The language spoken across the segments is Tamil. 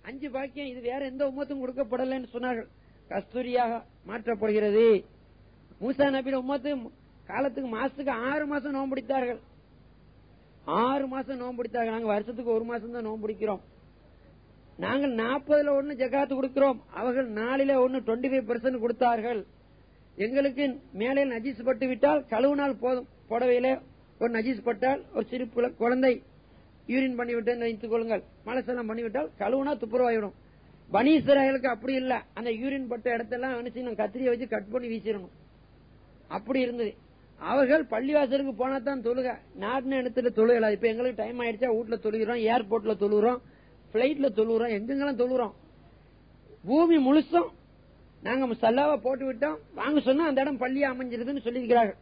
அஞ்சு பாக்கியம் இது வேற எந்த உம்மத்தும் கொடுக்கப்படலைன்னு சொன்னார்கள் கஸ்தூரியாக மாற்றப்படுகிறது மூசா நபியோட உம்மத்து காலத்துக்கு மாசத்துக்கு ஆறு மாசம் நோம்பிடித்தார்கள் ஆறு மாசம் நோம்பிடித்தார்கள் நாங்க வருஷத்துக்கு ஒரு மாசம் தான் நோம்பிடிக்கிறோம் நாங்கள் நாற்பதுல ஒண்ணு ஜகாத்து கொடுக்கிறோம் அவர்கள் நாளில ஒண்ணு டுவெண்ட்டி ஃபைவ் பெர்சன்ட் கொடுத்தார்கள் எங்களுக்கு மேலே நஜீஸ் பட்டு விட்டால் கழுவுனால் போதும் புடவையில ஒரு நஜீஸ் பட்டால் ஒரு சிறு புல- குழந்தை யூரின் பண்ணி விட்டு வைத்துக் கொள்ளுங்கள் மலசெல்லாம் பண்ணிவிட்டால் கழுவுனா துப்புரவாயிடும் பனீஸ்வராயலுக்கு அப்படி இல்ல அந்த யூரின் பட்ட இடத்தெல்லாம் என்ன செய்யணும் கத்திரியை வச்சு கட் பண்ணி வீசிடணும் அப்படி இருந்தது அவர்கள் பள்ளிவாசலுக்கு போனா தான் தொழுக நாட்டின இடத்துல தொழுகல இப்ப எங்களுக்கு டைம் ஆயிடுச்சா வீட்டுல தொழுகிறோம் ஏர்போர்ட்ல தொழுகிறோம் பிளைட்ல தொழுகிறோம் எங்கெங்கெல்லாம் தொழுகிறோம் பூமி முழுசும் நாங்க சல்லாவா போட்டு விட்டோம் வாங்க சொன்னா அந்த இடம் பள்ளியா அமைஞ்சிருதுன்னு சொல்லியிருக்கிறார்கள்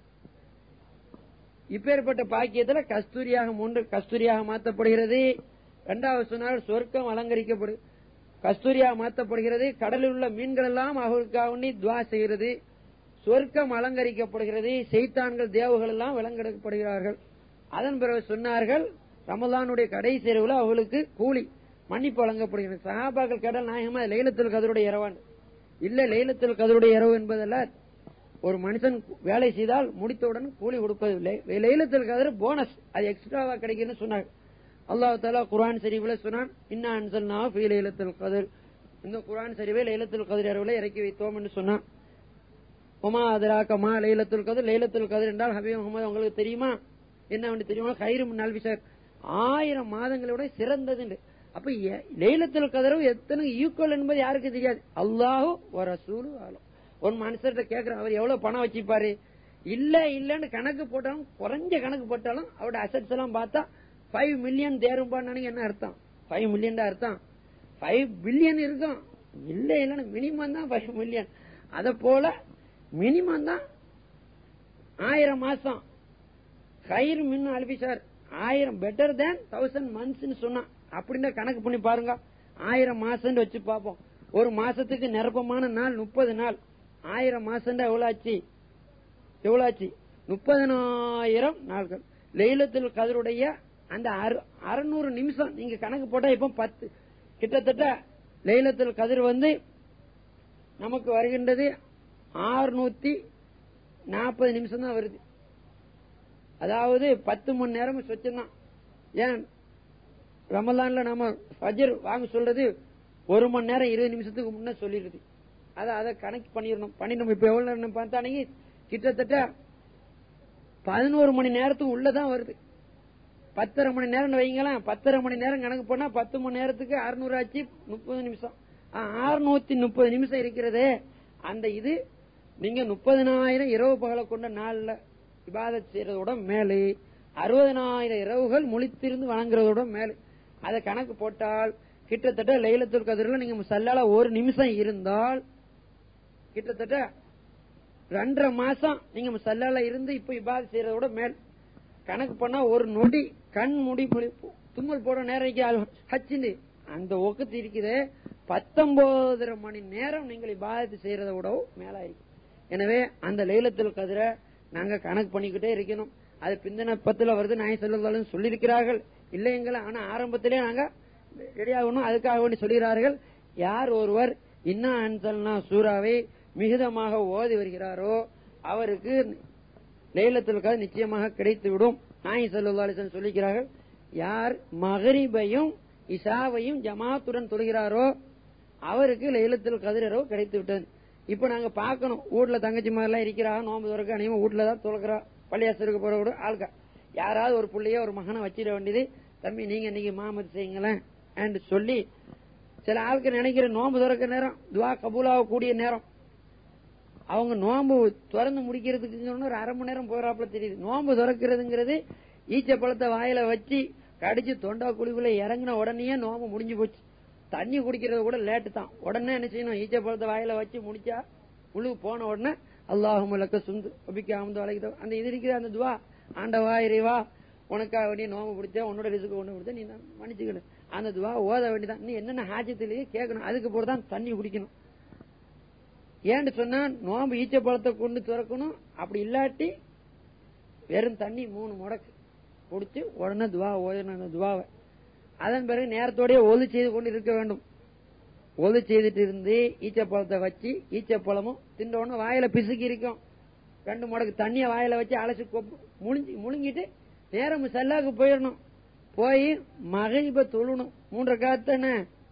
இப்பேற்பட்ட பாக்கியத்துல கஸ்தூரியாக மூன்று கஸ்தூரியாக மாற்றப்படுகிறது இரண்டாவது சொன்னால் சொர்க்கம் அலங்கரிக்கப்படு கஸ்தூரியாக மாற்றப்படுகிறது கடலில் உள்ள மீன்கள் எல்லாம் அவர்களுக்காக வேண்டி துவா செய்கிறது சொர்க்கம் அலங்கரிக்கப்படுகிறது செய்தான்கள் தேவர்கள் எல்லாம் விலங்கெடுக்கப்படுகிறார்கள் அதன் பிறகு சொன்னார்கள் ரமலானுடைய கடைசி இரவுல அவர்களுக்கு கூலி மன்னிப்பு வழங்கப்படுகிறது சஹாபாக்கள் கடல் நாயகமா லைலத்துல் கதருடைய இரவான் இல்ல லைலத்துல் கதருடைய இரவு என்பதல்ல ஒரு மனுஷன் வேலை செய்தால் முடித்தவுடன் கூலி கொடுப்பதில்லை லைலத்துல் கதர் போனஸ் அது எக்ஸ்ட்ராவா கிடைக்குன்னு சொன்னாங்க அல்லாஹ் தாலா குர்ஆன் ஷரீஃப்ல சொன்னான் இன்னா அன்சல்னா ஃபீ லைலத்துல் கதர் இந்த குர்ஆன் ஷரீஃபை லைலத்துல் கதர் இரவுல இறக்கி வைத்தோம் என்று சொன்னான் உமா அதராக்கமா லைலத்துல் கதர் லைலத்துல் கதர் என்றால் ஹபீப் முகமது உங்களுக்கு தெரியுமா என்ன வந்து தெரியுமா ஹைரும் நல்விசர் ஆயிரம் மாதங்களோட சிறந்தது என்று. அப்ப எ- லைலத்துல் கதரும் எத்தனை ஈக்குவல் என்பது யாருக்கு தெரியாது அல்லாஹு ஒரு ரசூலு ஆலும் ஒரு மனுஷர்கிட்ட கேக்குறேன் அவர் எவ்வளவு பணம் வச்சிருப்பாரு இல்ல இல்லன்னு கணக்கு போட்டாலும் குறைஞ்ச கணக்கு போட்டாலும் அவரோட அசட்ஸ் எல்லாம் பார்த்தா ஃபைவ் மில்லியன் தேரும்பான்னு என்ன அர்த்தம் ஃபைவ் மில்லியன் தான் அர்த்தம் ஃபைவ் பில்லியன் இருக்கும் இல்ல இல்லன்னு மினிமம் தான் ஃபைவ் மில்லியன் அத போல மினிமம் தான் ஆயிரம் மாசம் கயிறு மின்னு அல்பிசார் ஆயிரம் பெட்டர் தேன் தௌசண்ட் மந்த்ஸ் சொன்னா அப்படின்னு கணக்கு பண்ணி பாருங்க ஆயிரம் மாசம் வச்சு பார்ப்போம் ஒரு மாசத்துக்கு நிரப்பமான நாள் முப்பது நாள் ஆயிரம் மாசம் எவ்வளவு ஆச்சு எவ்வளவு ஆச்சு முப்பதனாயிரம் நாட்கள் லைலத்துல் கதருடைய அந்த அறுநூறு நிமிஷம் நீங்க கணக்கு போட்டா இப்ப பத்து கிட்டத்தட்ட லைலத்துல் கதிர் வந்து நமக்கு வருகின்றது ஆறுநூத்தி நாற்பது நிமிஷம் தான் வருது அதாவது பத்து மணி நேரம் சொச்சம்தான் ஏன் ரமலான்ல நம்ம ஃபஜர் வாங்க சொல்றது ஒரு மணி நேரம் இருபது நிமிஷத்துக்கு முன்ன சொல்லிடுது அத அத கணக்கு பண்ணிடணும் பண்ணிடணும் இப்ப எவ்வளவு நேரம் பார்த்தானே கிட்டத்தட்ட பதினோரு மணி நேரத்துக்கு உள்ளதான் வருது பத்தரை மணி நேரம் வைங்களேன் பத்தரை மணி நேரம் கணக்கு பண்ணா பத்து மணி நேரத்துக்கு அறுநூறு ஆச்சு முப்பது நிமிஷம் அறுநூத்தி முப்பது நிமிஷம் இருக்கிறதே அந்த இது நீங்க முப்பதனாயிரம் இரவு பகல கொண்ட நாள்ல இபாதத் செய்யறதோட மேலே அறுபதனாயிரம் இரவுகள் முழித்திருந்து வணங்குறதோட மேலே அதை கணக்கு போட்டால் கிட்டத்தட்ட லைலத்துல் கதிரில் நீங்க சல்லால ஒரு நிமிஷம் இருந்தால் கிட்டத்தட்ட ரெண்டரை மாசம் நீங்க சல்லால இருந்து இப்ப இபாதத் செய்யறதோட மேல் கணக்கு பண்ணா ஒரு நொடி கண் முடி முழி- தும்மல் போட நேரம் ஹச்சுன்னு அந்த ஒக்கத்து இருக்குது பத்தொன்பதரை மணி நேரம் நீங்கள் இபாதத்து செய்யறத விடவும் மேலா இருக்கு எனவே அந்த லைலத்துல் கதிர நாங்க கணக்கு பண்ணிக்கிட்டே இருக்கணும் அது பிந்தின பத்துல வருது நாய் செல்லுதாலும் சொல்லியிருக்கிறார்கள் இல்லைங்களா ஆனா ஆரம்பத்திலே நாங்க ரெடி ஆகணும் அதுக்காக வேண்டி சொல்கிறார்கள் யார் ஒருவர் இன்னா அன்சல்னா சூறாவை மிகுதமாக ஓதி வருகிறாரோ அவருக்கு லைலத்துல் கதிர் நிச்சயமாக கிடைத்துவிடும் நாய் செல்லுதாலிசன் சொல்லிக்கிறார்கள் யார் மகரிபையும் இஷாவையும் ஜமாத்துடன் தொழுகிறாரோ அவருக்கு லைலத்துல் கதிரோ கிடைத்து விட்டது இப்ப நாங்க பாக்கணும் வீட்ல தங்கச்சி மாதிரிலாம் இருக்கிறாங்க நோம்பு துறக்க அனைவரும் வீட்டுல தான் துறக்கிறா பள்ளியாசருக்கு போற கூட ஆளுக்கா யாராவது ஒரு புள்ளைய ஒரு மகனை வச்சிட வேண்டியது தம்பி நீங்க இன்னைக்கு மாமது செய்யுங்களேன் and சொல்லி சில ஆளுக்கு நினைக்கிற நோம்பு துறக்க நேரம் துவா கபூலாக கூடிய நேரம் அவங்க நோம்பு திறந்து முடிக்கிறதுக்கு ஒரு அரை மணி நேரம் போறாப்புல தெரியுது நோம்பு திறக்கிறதுங்கிறது ஈச்ச பழத்தை வாயில வச்சு கடிச்சு தொண்டா குழிக்குள்ள இறங்கின உடனே நோம்பு முடிஞ்சு போச்சு தண்ணி குடிக்கிறது கூட லேட்டு தான் உடனே என்ன செய்யணும் ஈச்ச பழத்தை வாயில வச்சு முடிச்சா முழு போன உடனே அல்லாஹும் லக்க சுந்து ஒபிக்க அமந்து வளைக்குதோ அந்த இது இருக்கிற அந்த துவா ஆண்டவா இறைவா உனக்காக வேண்டிய நோம்பு பிடிச்ச உன்னோட ரிசுக்கு கொண்டு கொடுத்த நீ தான் மன்னிச்சுக்கணும் அந்த துவா ஓத வேண்டியதான் நீ என்னென்ன ஹாஜத்திலேயே கேட்கணும் அதுக்கு பிறகு தான் தண்ணி குடிக்கணும் ஏன்னு சொன்னா நோம்பு ஈச்ச பழத்தை கொண்டு திறக்கணும் அப்படி இல்லாட்டி வெறும் தண்ணி மூணு முடக்கு குடிச்சு உடனே துவா ஓதணும் அந்த துவாவை அதன் பிறகு நேரத்தோடய ஒது செய்து கொண்டு இருக்க வேண்டும் ஒது செய்துட்டு இருந்து ஈச்சப்பழத்தை வச்சு ஈச்சப்பழமும் திண்டோன்னு வாயில பிசுக்கி இருக்கும் ரெண்டு மடக்கு தண்ணிய வாயில வச்சு அலசி கொப்பு முழுங்கி முழுங்கிட்டு நேரம் செல்லாக்கு போயிடணும் போய் மகிழ்ப தொழணும் மூன்று காத்தானே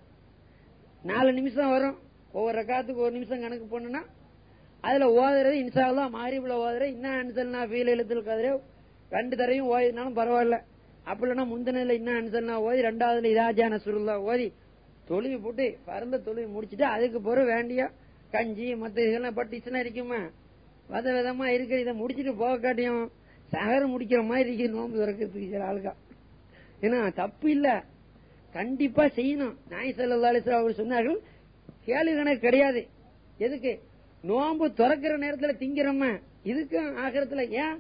நாலு நிமிஷம் வரும் ஒவ்வொரு காத்துக்கு ஒரு நிமிஷம் கணக்கு பண்ணுனா அதுல ஓதுறது இன்சாலாம் மாரிபுல ஓதுறது இன்னும் அனுசல்னா ஃபீல் எழுத்துல கதிரே ரெண்டு தரையும் ஓதினாலும் பரவாயில்ல அப்படி இல்லைன்னா முந்தினதுல இன்னும் அனுசல்னா ஓதி ரெண்டாவதுல இதாஜா நசுருல்லா ஓதி தொழுவி போட்டு பறந்த தொழுவி முடிச்சுட்டு அதுக்கு பிறகு வேண்டிய கஞ்சி மத்த இதெல்லாம் பட்டிச்சுன்னா இருக்குமா வித விதமா இருக்கு இதை முடிச்சிட்டு போக காட்டியும் சகரம் முடிக்கிற மாதிரி இருக்கு நோம்பு திறக்கிறதுக்கு சில ஆளுக்கா ஏன்னா தப்பு இல்ல கண்டிப்பா செய்யணும் நாய் செல்லாலேஸ்வரர் அவர் சொன்னார்கள் கேள்வி கணக்கு கிடையாது எதுக்கு நோம்பு திறக்கிற நேரத்துல திங்கிறோம இதுக்கும் ஆகிறதுல ஏன்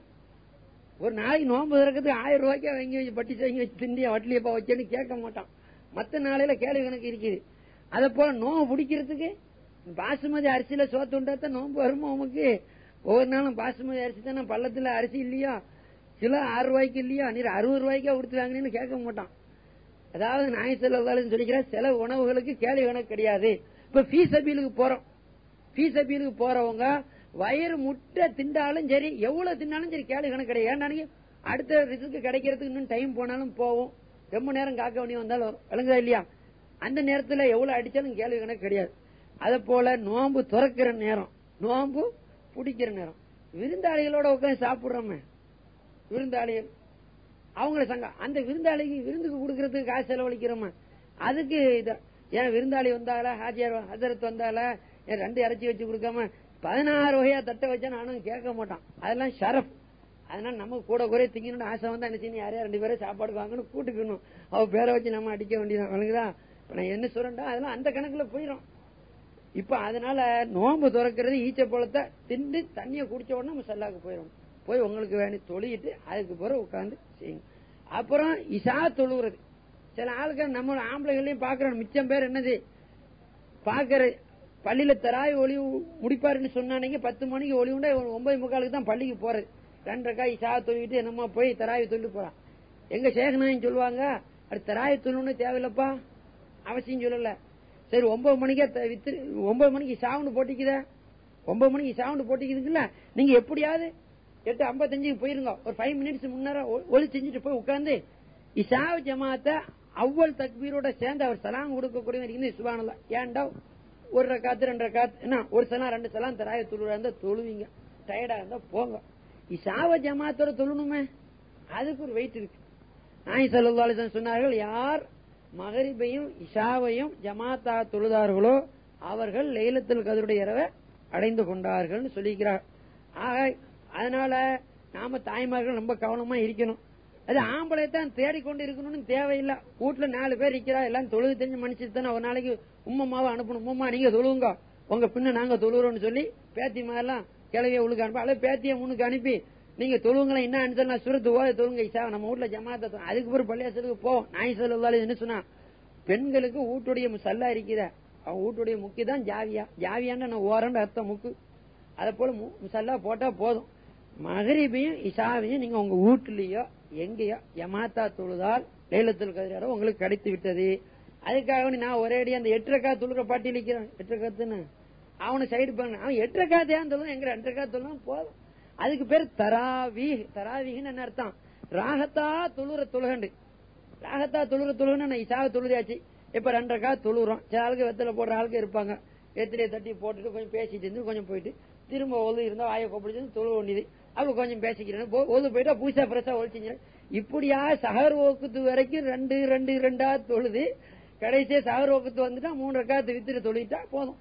ஒரு நாளைக்கு நோம்பு திறக்கிறதுக்கு ஆயிரம் ரூபாய்க்கு வாங்கி வச்சு பட்டி வாங்கி வச்சு திண்டியா வட்டிலியப்பா வச்சேன்னு கேட்க மாட்டான் மத்த நாளையில கேள்வி கணக்கு இருக்குது அத போல நோம்பு பிடிக்கிறதுக்கு பாசுமதி அரிசியில சோத்து உண்டாத்தான் நோம்பு வருமா உமக்கு ஒவ்வொரு நாளும் பாசுமதி அரிசி தானே பள்ளத்துல அரிசி இல்லையா கிலோ ஆறு ரூபாய்க்கு இல்லையா நீர் அறுபது ரூபாய்க்கா கொடுத்து வாங்கினு கேட்க மாட்டான் அதாவது நாய் செலவு சொல்லிக்கிற சில உணவுகளுக்கு கேள்வி கணக்கு கிடையாது இப்ப ஃபீஸ் அப்பீலுக்கு போறோம் ஃபீஸ் அப்பீலுக்கு போறவங்க வயிறு முட்டை திண்டாலும் சரி எவ்வளவு தின்னாலும் சரி கேள்வி கணக்கு கிடையாது ஏன்டானீங்க அடுத்த ரிசுக்கு கிடைக்கிறதுக்கு இன்னும் டைம் போனாலும் போவோம் ரொம்ப நேரம் காக்க வேண்டிய வந்தாலும் வரும் விளங்குதா இல்லையா அந்த நேரத்துல எவ்வளவு அடிச்சாலும் கேள்வி கணக்கு கிடையாது அத போல நோம்பு துறக்கிற நேரம் நோம்பு பிடிக்கிற நேரம் விருந்தாளிகளோட உட்காந்து சாப்பிடுறோமே விருந்தாளிகள் அவங்கள சங்க அந்த விருந்தாளிக்கு விருந்துக்கு கொடுக்கறதுக்கு காசு செலவழிக்கிறோமா அதுக்கு இத ஏன் விருந்தாளி வந்தால ஹாஜியார் ஹசரத் வந்தால ஏன் ரெண்டு இறைச்சி வச்சு கொடுக்காம பதினாறு வகையா தட்டை வச்சா நானும் கேட்க மாட்டான் அதெல்லாம் ஷரப் அதனால நம்ம கூட குறைய திங்கணும்னு ஆசை வந்தா என்ன செய்யணும் யாரையா ரெண்டு பேரும் சாப்பாடு வாங்கணும் கூட்டுக்கணும் அவ பேரை வச்சு நம்ம அடிக்க வேண்டியதான் வணங்குதா இப்ப நான் என்ன சொல்றேன்டா அதெல்லாம் அந்த கணக்குல போயிடும் இப்ப அதனால நோம்பு துறக்கிறது ஈச்ச பழத்தை திண்டு தண்ணிய குடிச்ச உடனே நம்ம செல்லாக்கு போயிடும் போய் உங்களுக்கு வேண்டி தொழிட்டு அதுக்கு பிறகு உட்காந்து செய்யுங்க அப்புறம் இசா தொழுகிறது சில ஆளுகள் நம்ம ஆம்பளைகளையும் பாக்குறோம் மிச்சம் பேர் என்னது பாக்குற பள்ளியில தராய் ஒளி முடிப்பாருன்னு சொன்னானீங்க பத்து மணிக்கு ஒளி உண்டா ஒன்பது முக்காலுக்கு தான் பள்ளிக்கு போறது ரெண்டரை காய் இசா தொழுவிட்டு என்னமா போய் தராய் தொழில் போறான் எங்க சேகனாயும் சொல்லுவாங்க அது தராய் தொழில்னு தேவையில்லப்பா அவசியம் சொல்லல சரி ஒன்பது மணிக்கே த- வித்து ஒன்பது மணிக்கு சாவுண்டு போட்டிக்குத ஒன்பது மணிக்கு சாவுண்டு போட்டிக்குதுங்களா நீங்க எப்படியாவது எட்டு ஐம்பத்தஞ்சுக்கு போயிருங்க ஒரு ஃபைவ் மினிட்ஸ் முன்னர ஒ- ஒளி செஞ்சுட்டு போய் உட்கார்ந்து இசாவ் ஜமாத்த அவ்வள் தக்பீரோட சேர்ந்து அவர் சலாம் கொடுக்கக்கூடிய வரைக்கும் சுபானல்லா ஏன்டா ஒரு ரக்காத்து ரெண்டு ரக்காத்து என்ன ஒரு சலாம் ரெண்டு சலாம் தராய தொழுவா இருந்தா தொழுவீங்க டயர்டா இருந்தா போங்க இசாவ ஜமாத்தோட தொழணுமே அதுக்கு ஒரு வெயிட் இருக்கு நாய் சல்லா சொன்னார்கள் யார் மகரிபையும் இஷாவையும் ஜமாத்தா தொழுதார்களோ அவர்கள் லைலத்துல் கதருடைய இரவை அடைந்து கொண்டார்கள் சொல்லிக்கிறார் ஆக அதனால நாம தாய்மார்கள் ரொம்ப கவனமா இருக்கணும் அது ஆம்பளை தான் தேடிக்கொண்டு இருக்கணும்னு தேவையில்லை வீட்டுல நாலு பேர் இருக்கிறா எல்லாம் தொழுது தெரிஞ்சு மனுஷன் தானே ஒரு நாளைக்கு உம்மம்மாவை அனுப்பணும் உம்மம்மா நீங்க தொழுவுங்க உங்க பின்ன நாங்க தொழுகிறோம்னு சொல்லி பேத்தி மாதிரிலாம் கிளவிய உழுக்கு அனுப்ப அல்ல பேத்திய முன்னுக்கு அனுப்பி நீங்க தொழுவுங்களா என்ன அனுப்பிச்சு நான் சுரத்து ஓத தொழுங்க இசா நம்ம வீட்டுல ஜமாத்த தொழு. அதுக்கு பிறகு பள்ளியாசலுக்கு போவோம் நாய் சொல்லி என்ன சொன்னா பெண்களுக்கு வீட்டுடைய சல்லா இருக்குத அவன் வீட்டுடைய முக்கி தான் ஜாவியா ஜாவியான்னு நான் ஓரண்டு அர்த்தம் முக்கு அதை போல மு- முசல்லா போட்டா போதும் மகரிபையும் இஷாவையும் நீங்க உங்க வீட்டுலயோ எங்கேயோ யமாத்தா தொழுதால் லைலத்துல் கதிராரோ உங்களுக்கு கிடைத்து விட்டது அதுக்காக வேண்டி நான் ஒரே அடி அந்த எட்டரைக்கா தொழுக பாட்டி நிக்கிறேன் எட்டரைக்காத்துன்னு அவனை சைடு பண்ண அவன் எட்டரைக்காத்தையான்னு சொல்லுவான் எங்க ரெண்டரைக்கா தொழும் போதும் அதுக்கு பேர் தராவி தராவின்னு என்ன அர்த்தம் ராகத்தா தொழுற தொழுகண்டு ராகத்தா தொழுற தொழுகன்னு நான் இசாவை தொழுதாச்சு இப்ப ரெண்டரைக்கா தொழுறோம் சில ஆளுக்கு வெத்தலை போடுற ஆளுக்கு இருப்பாங்க வெத்திலையை தட்டி போட்டுட்டு கொஞ்சம் பேசிட்டு இருந்து கொஞ்சம் போயிட்டு திரும்ப ஒது இருந்தா வாயை கொப்பிடிச்சு தொழுவ வேண்டியது அப்ப கொஞ்சம் பேசிக்கிறேன் போ- ஒது போயிட்டா பூசா பிரசா ஒழிச்சிங்க இப்படியா சகர் ஓக்குத்து வரைக்கும் ரெண்டு ரெண்டு ரெண்டா தொழுது கடைசியா சகர் ஓக்குத்து வந்துட்டா மூணு ரக்காத்து வித்துட்டு தொழுவிட்டா போதும்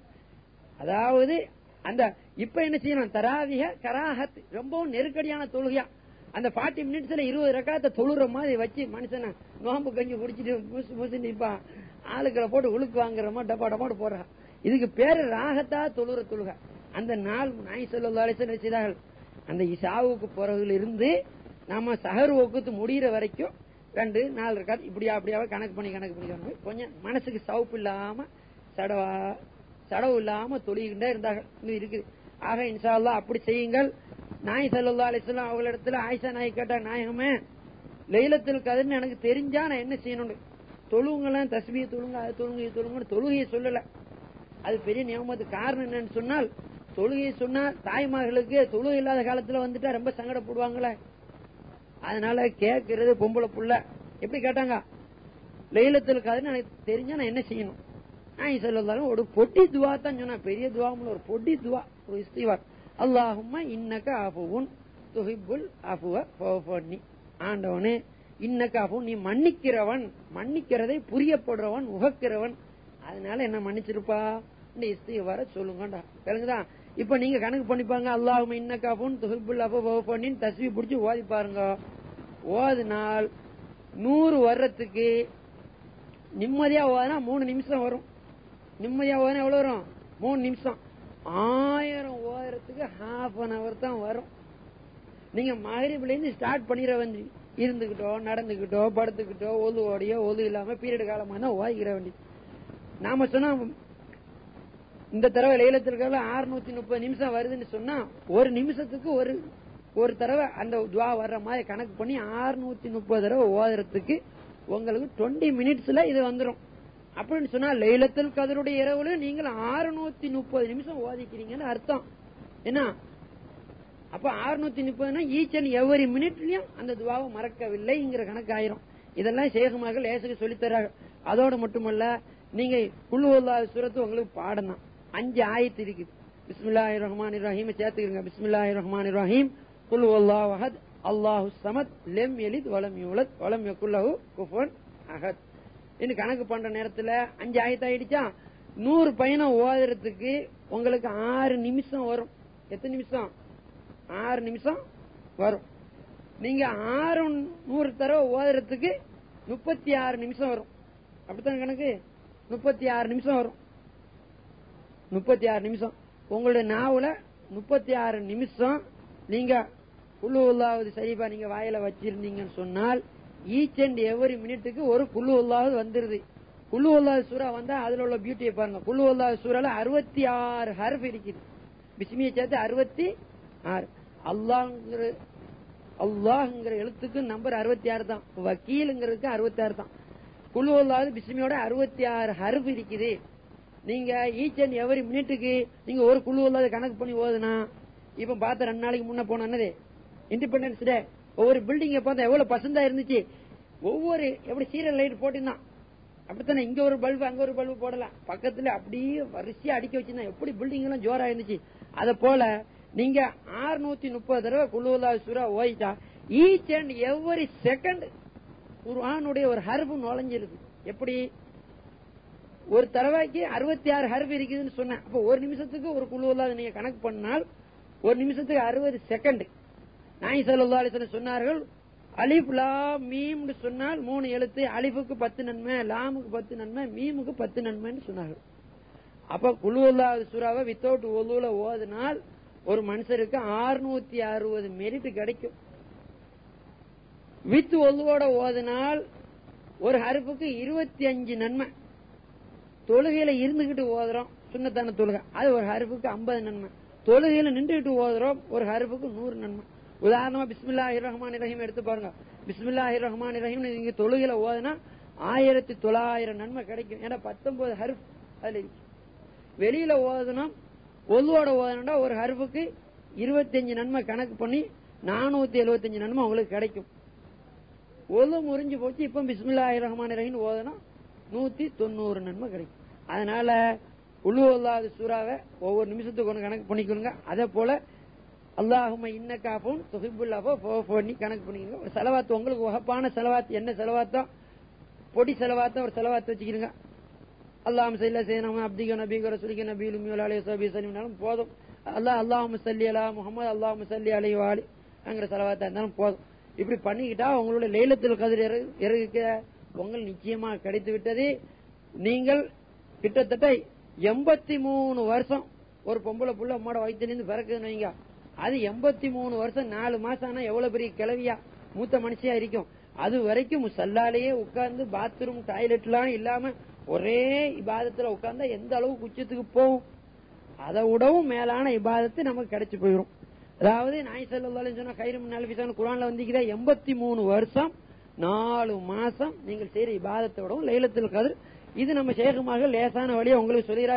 அதாவது அந்த இப்ப என்ன செய்யணும் தராவிக கராஹத் ரொம்பவும் நெருக்கடியான தொழுகையா அந்த ஃபார்ட்டி மினிட்ஸ்ல இருபது ரக்காத்த தொழுற மாதிரி வச்சு மனுஷனை நோம்பு கஞ்சி குடிச்சிட்டு முசு முசு நிப்பான் ஆளுக்களை போட்டு உழுக்கு வாங்குற மாதிரி டப்பா டப்பாட்டு போடுறான் இதுக்கு பேரு ராகத்தா தொழுற தொழுகை அந்த நாள் நாய் சொல்லி செய்தார்கள் அந்த இசாவுக்கு பிறகுல இருந்து நாம சஹர் ஒக்குத்து முடியிற வரைக்கும் ரெண்டு நாலு ரக்காத் இப்படியா அப்படியாவே கணக்கு பண்ணி கணக்கு பண்ணி கணக்கு பண்ணி கொஞ்சம் மனசுக்கு சவுப்பு இல்லாம சடவா சடவு இல்லாம தொழிகின்றே இருந்தார்கள் இன்னும் இருக்குது ஆக இன்ஷா அல்லாஹ் அப்படி செய்யுங்கள் நாய் சல்லா அலிஸ்லாம் அவங்களிடத்துல ஆயிஷா நாய் கேட்டா நாயகமே லைலத்தில் கதிர்னு எனக்கு தெரிஞ்சா நான் என்ன செய்யணும் தொழுவுங்களாம் தஸ்மியை தொழுங்க அது தொழுங்க இது தொழுங்கன்னு தொழுகையை சொல்லல அது பெரிய நியமத்து காரணம் என்னன்னு சொன்னால் தொழுகை சொன்னா தாய்மார்களுக்கு தொழுகை இல்லாத காலத்துல வந்துட்டா ரொம்ப சங்கடப்படுவாங்களே அதனால கேட்கறது பொம்பளை புள்ள எப்படி கேட்டாங்க லைலத்தில் கதிர் எனக்கு தெரிஞ்சா நான் என்ன செய்யணும் நான் சொல்லலாம் ஒரு பொட்டி துவா தான் சொன்னா பெரிய துவாமல் ஒரு பொட்டி துவா ஒரு இஸ்திவார் அல்லாஹும்மா இன்னக்க அஃபுவுன் துஹிப்புல் அஃபுவ ஃபோஃபன்னி ஆண்டவனே இன்னக்க அஃபு நீ மன்னிக்கிறவன் மன்னிக்கிறதை புரியப்படுறவன் உகக்கிறவன் அதனால என்ன மன்னிச்சிருப்பா இந்த இஸ்திவார சொல்லுங்கடா தெரிஞ்சுதா இப்ப நீங்க கணக்கு பண்ணிப்பாங்க அல்லாஹும் இன்னக்க அஃபுன் துஹிப்புல் அஃபு ஃபோஃபன்னின்னு தஸ்வி பிடிச்சி ஓதி பாருங்க ஓதினால் நூறு வர்றதுக்கு நிம்மதியா ஓதுனா மூணு நிமிஷம் வரும் நிம்மதியா ஓதுனா எவ்வளவு வரும் மூணு நிமிஷம் ஆயிரம் ஓதுறதுக்கு ஹாஃப் அன் அவர் தான் வரும் நீங்க மகரிபில இருந்து ஸ்டார்ட் பண்ணிட வந்து இருந்துகிட்டோ நடந்துகிட்டோ படுத்துக்கிட்டோ ஒது ஓடியோ ஒது இல்லாம பீரியட் காலமா தான் ஓதிக்கிற வேண்டி நாம சொன்னா இந்த தடவை லைலத்திற்காக அறுநூத்தி முப்பது நிமிஷம் வருதுன்னு சொன்னா ஒரு நிமிஷத்துக்கு ஒரு ஒரு தடவை அந்த துவா வர்ற மாதிரி கணக்கு பண்ணி அறுநூத்தி முப்பது தடவை ஓதுறதுக்கு உங்களுக்கு டுவெண்ட்டி மினிட்ஸ்ல இது வந்துடும் அப்படின்னு சொன்னா லைலத்தில் கதருடைய இரவுல நீங்கள் அறுநூத்தி முப்பது நிமிஷம் ஓதிக்கிறீங்கன்னு அர்த்தம் என்ன அப்ப அறுநூத்தி முப்பதுனா ஈச் அண்ட் எவரி மினிட்லயும் அந்த துவாவை மறக்கவில்லைங்கிற கணக்கு ஆயிரும் இதெல்லாம் சேகமாக லேசுக்கு சொல்லித்தராங்க அதோட மட்டுமல்ல நீங்க குழு சுரத்து உங்களுக்கு பாடணும் அஞ்சு ஆயத்து இருக்குது பிஸ்மில்லாஹி ரஹ்மான் ரஹீம் சேர்த்துக்கிறீங்க பிஸ்மில்லாஹி ரஹ்மான் ரஹீம் குல் அல்லாஹ் அஹத் அல்லாஹு சமத் லெம் எலித் வலம் யூலத் வலம் யகுல்லஹு குஃபுவன் அஹத் இன்னும் கணக்கு பண்ற நேரத்துல அஞ்சு ஆயத்து ஆயிடுச்சா நூறு பயணம் ஓதுறதுக்கு உங்களுக்கு ஆறு நிமிஷம் வரும் எத்தனை நிமிஷம் ஆறு நிமிஷம் வரும் நீங்க ஆறு நூறு தடவை ஓதுறதுக்கு முப்பத்தி ஆறு நிமிஷம் வரும் அப்படித்தான் கணக்கு முப்பத்தி ஆறு நிமிஷம் வரும் முப்பத்தி ஆறு நிமிஷம் உங்களுடைய நாவல முப்பத்தி ஆறு நிமிஷம் நீங்க குழு உள்ளாவது சரிப்பா நீங்க வாயில வச்சிருந்தீங்கன்னு சொன்னால் ஈச் அண்ட் எவரி மினிட்டுக்கு ஒரு குழு உள்ளாவது வந்துருது குழு உள்ளாத சூறா வந்தா அதுல உள்ள பியூட்டியை பாருங்க குழு உள்ளாத சூறால அறுபத்தி ஆறு ஹர்ஃப் இருக்குது பிஸ்மியை சேர்த்து அறுபத்தி ஆறு அல்லாங்கிற அல்லாஹ்ங்கிற எழுத்துக்கு நம்பர் அறுபத்தி ஆறு தான் வக்கீலுங்கிறதுக்கு அறுபத்தி ஆறு தான் குழு உள்ளாவது பிஸ்மியோட அறுபத்தி ஆறு ஹர்ஃப் இருக்குது நீங்க ஈச் அண்ட் எவரி மினிட்டுக்கு நீங்க ஒரு குழு உள்ளாத கணக்கு பண்ணி ஓதுனா இப்ப பார்த்த ரெண்டு நாளைக்கு முன்ன போனது இண்டிபெண்டன்ஸ் டே ஒவ்வொரு பில்டிங்க பார்த்தா எவ்வளவு பசந்தா இருந்துச்சு ஒவ்வொரு எப்படி சீரியல் லைட் போட்டிருந்தான் அப்படித்தானே இங்க ஒரு பல்பு அங்க ஒரு பல்பு போடலாம் பக்கத்துல அப்படியே வரிசையா அடிக்க வச்சிருந்தா எப்படி பில்டிங் எல்லாம் ஜோரா இருந்துச்சு அத போல நீங்க ஆறுநூத்தி முப்பது தடவை குழுவலா சுரா ஓயிட்டா ஈச் அண்ட் எவ்வரி செகண்ட் குர்ஆனுடைய ஒரு ஹர்பு நுழைஞ்சிருக்கு எப்படி ஒரு தடவைக்கு அறுபத்தி ஆறு ஹர்பு இருக்குதுன்னு சொன்னேன் அப்ப ஒரு நிமிஷத்துக்கு ஒரு குழுவலா நீங்க கணக்கு பண்ணால் ஒரு நிமிஷத்துக்கு அறுபது செகண்ட் நாய் சல்லா அலிசன் சொன்னார்கள் அலிஃப் லா மீம்னு சொன்னால் மூணு எழுத்து அலிஃபுக்கு பத்து நன்மை லாமுக்கு பத்து நன்மை மீமுக்கு பத்து நன்மைன்னு சொன்னார்கள் அப்ப குழுவல்லாத சுறாவை வித்தவுட் ஒலுல ஓதுனால் ஒரு மனுஷருக்கு ஆறுநூத்தி அறுபது மெரிட் கிடைக்கும் வித் ஒலுவோட ஓதுனால் ஒரு ஹருப்புக்கு இருபத்தி அஞ்சு நன்மை தொழுகையில இருந்துகிட்டு ஓதுறோம் சுண்ணத்தான தொழுகை அது ஒரு ஹருப்புக்கு ஐம்பது நன்மை தொழுகையில நின்றுகிட்டு ஓதுறோம் ஒரு ஹருப்புக்கு நூறு நன்மை உதாரணமா பிஸ்மில்லா ரஹ்மான் ரஹீம் எடுத்து பாருங்க பிஸ்மில்லா ரஹ்மான் ரஹீம் நீங்க தொழுகையில ஓதுனா ஆயிரத்தி தொள்ளாயிரம் நன்மை கிடைக்கும் ஏன்னா பத்தொன்பது ஹருப் அதுல இருக்கு வெளியில ஓதணும் ஒல்லுவோட ஓதணும்னா ஒரு ஹருப்புக்கு இருபத்தஞ்சு நன்மை கணக்கு பண்ணி நானூத்தி எழுபத்தஞ்சு நன்மை உங்களுக்கு கிடைக்கும் ஒல்லு முறிஞ்சு போச்சு இப்ப பிஸ்மில்லா ரஹ்மான் ரஹீம் ஓதனா நூத்தி தொண்ணூறு நன்மை கிடைக்கும் அதனால உழுவல்லாத சூறாவை ஒவ்வொரு நிமிஷத்துக்கு ஒன்று கணக்கு பண்ணிக்கொள்ளுங்க அதே போல அல்லாஹும இன்ன காஃபும் துஹிபுல்லாஃபோ பண்ணி கணக்கு பண்ணிக்கோங்க ஒரு செலவாத்து உங்களுக்கு உகப்பான செலவாத்து என்ன செலவாத்தோ பொடி செலவாத்தோ ஒரு செலவாத்து வச்சுக்கிறீங்க அல்லாஹ் சல்ல செய்யணும் அப்திக நபிக ரசூலிக நபி உமியுல் அலைஹி சபி சலிம்னாலும் போதும் அல்லாஹ் அல்லாஹும் சல்லி அலா முகமது அல்லாஹும் சல்லி அலை வாலி அங்கிற செலவாத்தா இருந்தாலும் போதும் இப்படி பண்ணிக்கிட்டா உங்களுடைய லைலத்தில் கதிர் இறகுக்க உங்கள் நிச்சயமா கிடைத்து விட்டது நீங்கள் கிட்டத்தட்ட எண்பத்தி மூணு வருஷம் ஒரு பொம்பளை புள்ள அம்மாட வயிற்றுலேருந்து பிறக்குதுன்னு வைங்க அது எண்பத்தி மூணு வருஷம் நாலு மாசம் ஆனா எவ்வளவு பெரிய கிளவியா மூத்த மனுஷியா இருக்கும் அது வரைக்கும் சல்லாலேயே உட்கார்ந்து பாத்ரூம் டாய்லெட்லாம் இல்லாம ஒரே இபாதத்துல உட்கார்ந்தா எந்த அளவுக்கு உச்சத்துக்கு போகும் அதை விடவும் மேலான இபாதத்து நமக்கு கிடைச்சு போயிடும் அதாவது நாய் செல்லாலும் சொன்னா கயிறு நலபிசான குரான்ல வந்திக்குதா எண்பத்தி மூணு வருஷம் நாலு மாசம் நீங்கள் செய்யற இபாதத்தை விடவும் லைலத்தில் கதிர் இது நம்ம சேகமாக லேசான வழியா உங்களுக்கு சொல்கிறார்கள்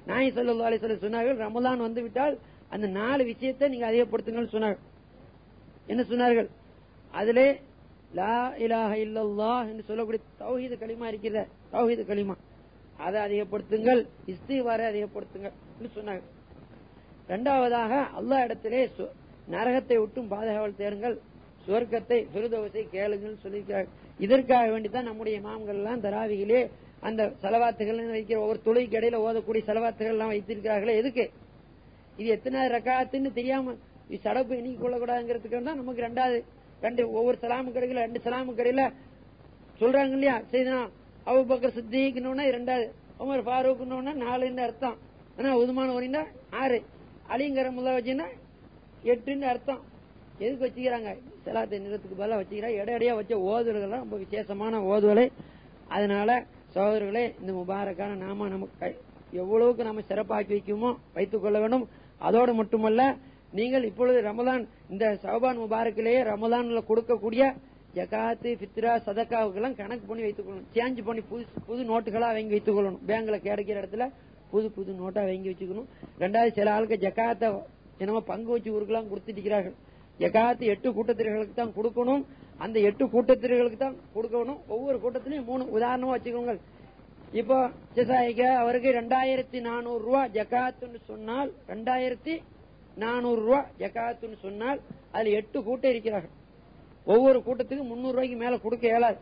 நாய் சல்லா அலிஸ்வலம் சொன்னார்கள் ரமலான் வந்து விட்டால் அந்த நாலு விஷயத்தை நீங்க அதிகப்படுத்துங்கள் சொன்னார்கள் என்ன சொன்னார்கள் அதிலே லா இலாஹ இல்லல்லாஹ் என்று சொல்லக்கூடிய தௌஹீது களிமா இருக்கிற தௌஹீது களிமா அதை அதிகப்படுத்துங்கள் இஸ்திவாரை அதிகப்படுத்துங்கள் என்று சொன்னார்கள் இரண்டாவதாக அல்லாஹ் இடத்திலே சு- நரகத்தை விட்டும் பாதுகாவல் தேருங்கள் சுவர்க்கத்தை பெருதவசை கேளுங்கள் சொல்லியிருக்கிறார்கள் இதற்காக வேண்டித்தான் நம்முடைய இமாம்கள் எல்லாம் தராவிகளே அந்த செலவாத்துகள் வைக்கிற ஒவ்வொரு தொழுகைக்கு இடையில ஓதக்கூடிய செலவாத்துகள் எல்லாம் வைத்திருக்கிறார்களே எதுக்கு இது எத்தனை ரக்காத்துன்னு தெரியாம இது சடப்பு எண்ணிக்கை கொள்ளக்கூடாதுங்கிறதுக்கு தான் நமக்கு ரெண்டாவது ரெண்டு ஒவ்வொரு சலாமுக்கு இடையில ரெண்டு சலாமுக்கு இடையில சொல்றாங்க இல்லையா செய்தனா அபு பக்கர் சித்திக்கணும்னா ரெண்டாவது உமர் ஃபாரூக்னு நாலுன்னு அர்த்தம் ஆனா உதுமான ஒரிந்தா ஆறு அலிங்கிற முல்ல வச்சுன்னா எட்டுன்னு அர்த்தம் எதுக்கு வச்சுக்கிறாங்க செலாத்தை நிறத்துக்கு பதிலா வச்சுக்கிறாங்க இடையடையா வச்ச ஓதுவர்கள் ரொம்ப விசேஷமான ஓதுவலை அதனால சகோதரர்களே இந்த முபாரக்கான நாம நமக்கு கை- எவ்வளவுக்கு நாம சிறப்பாக்கி வைக்குமோ வைத்துக் கொள்ள வேண்டும் அதோடு மட்டுமல்ல நீங்கள் இப்பொழுது ரமலான் இந்த சௌபான் முபாரக்கிலேயே ரமலான்ல கொடுக்கக்கூடிய ஜகாத்து ஃபித்ரா சதக்காவுக்கெல்லாம் கணக்கு பண்ணி வைத்துக் கொள்ளணும் சேஞ்ச் பண்ணி புது புது நோட்டுகளா வாங்கி வைத்துக் கொள்ளணும் பேங்க்ல கிடைக்கிற இடத்துல புது புது நோட்டா வாங்கி வச்சுக்கணும் ரெண்டாவது சில ஆளுக்கு ஜக்காத்தை என்னமோ பங்கு வச்சு ஊருக்கெல்லாம் கொடுத்துட்டு இருக்கிறார்கள் ஜகாத்து எட்டு கூட்டத்தினர்களுக்கு தான் கொடுக்கணும் அந்த எட்டு கூட்டத்தினர்களுக்கு தான் கொடுக்கணும் ஒவ்வொரு கூட்டத்திலையும் மூணு உதாரணமா வச்சுக்கோங்க இப்போ ஜசாயிக்க அவருக்கு ரெண்டாயிரத்தி நானூறு ரூபாய் ஜகாத்துன்னு சொன்னால் ரெண்டாயிரத்தி நானூறு ரூபாய் ஜகாத்துன்னு சொன்னால் அதுல எட்டு கூட்டம் இருக்கிறார்கள் ஒவ்வொரு கூட்டத்துக்கு முன்னூறு ரூபாய்க்கு மேல கொடுக்க இயலாது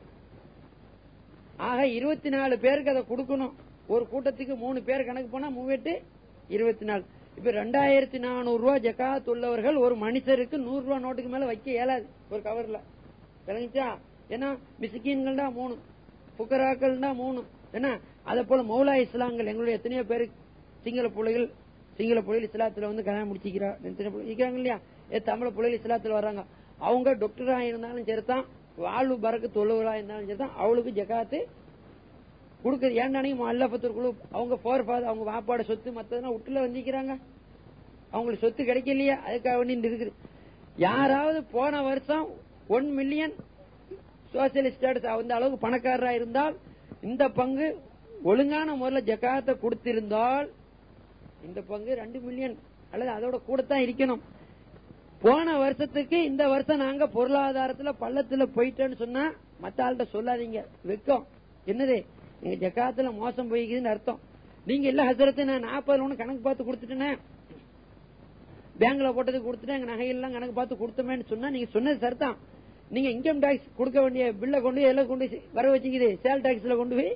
ஆக இருபத்தி நாலு பேருக்கு அதை கொடுக்கணும் ஒரு கூட்டத்துக்கு மூணு பேர் கணக்கு போனா மூவெட்டு இருபத்தி நாலு இப்ப ரெண்டாயிரத்தி நானூறு ரூபாய் ஜக்காத் உள்ளவர்கள் ஒரு மனுஷருக்கு நூறு ரூபாய் நோட்டுக்கு மேல வைக்க இயலாது ஒரு கவர்ல விளங்கிச்சா ஏன்னா மிசுக்கீன்கள் தான் மூணு புக்கராக்கள் தான் மூணு என்ன அதே போல மௌலா இஸ்லாங்கள் எங்களுடைய எத்தனையோ பேரு சிங்கள பிள்ளைகள் சிங்கள பிள்ளைகள் இஸ்லாத்துல வந்து கல்யாணம் முடிச்சிக்கிறா எத்தனை பிள்ளை இருக்கிறாங்க இல்லையா ஏ தமிழ் பிள்ளைகள் இஸ்லாத்துல வர்றாங்க அவங்க டாக்டரா இருந்தாலும் சரிதான் வாழ்வு பறக்கு தொழுவலா இருந்தாலும் சரிதான் அவளுக்கு ஜக்காத்து கொடுக்குறது ஏன்டானையும் அல்லப்பத்தூர் குழு அவங்க போர் ஃபாதர் அவங்க வாப்பாட சொத்து மத்ததெல்லாம் விட்டுல வந்திக்கிறாங்க அவங்களுக்கு சொத்து கிடைக்கலையா அதுக்காக வேண்டி இருக்குது யாராவது போன வருஷம் ஒன் மில்லியன் சோசியல் ஸ்டேட்டஸ் அந்த அளவுக்கு பணக்காரரா இருந்தால் இந்த பங்கு ஒழுங்கான முறையில் ஜக்காத்தை கொடுத்திருந்தால் இந்த பங்கு ரெண்டு மில்லியன் அல்லது அதோட கூடத்தான் இருக்கணும் போன வருஷத்துக்கு இந்த வருஷம் நாங்க பொருளாதாரத்துல பள்ளத்துல போயிட்டோன்னு சொன்னா மத்த ஆள்கிட்ட சொல்லாதீங்க வெக்கம் என்னது எங்க ஜக்காத்துல மோசம் போய்க்குதுன்னு அர்த்தம் நீங்க இல்ல ஹசரத்து நான் நாற்பது ஒண்ணு கணக்கு பார்த்து கொடுத்துட்டேனே பேங்க்ல போட்டதுக்கு கொடுத்துட்டேன் எங்க நகையெல்லாம் கணக்கு பார்த்து கொடுத்தோமேன்னு சொன்னா நீங்க சொன்னது சரிதான் நீங்க இன்கம் டாக்ஸ் கொடுக்க வேண்டிய பில்ல கொண்டு போய் எல்லாம் கொண்டு போய் வர வச்சுக்குது சேல் டாக்ஸ்ல கொண்டு போய்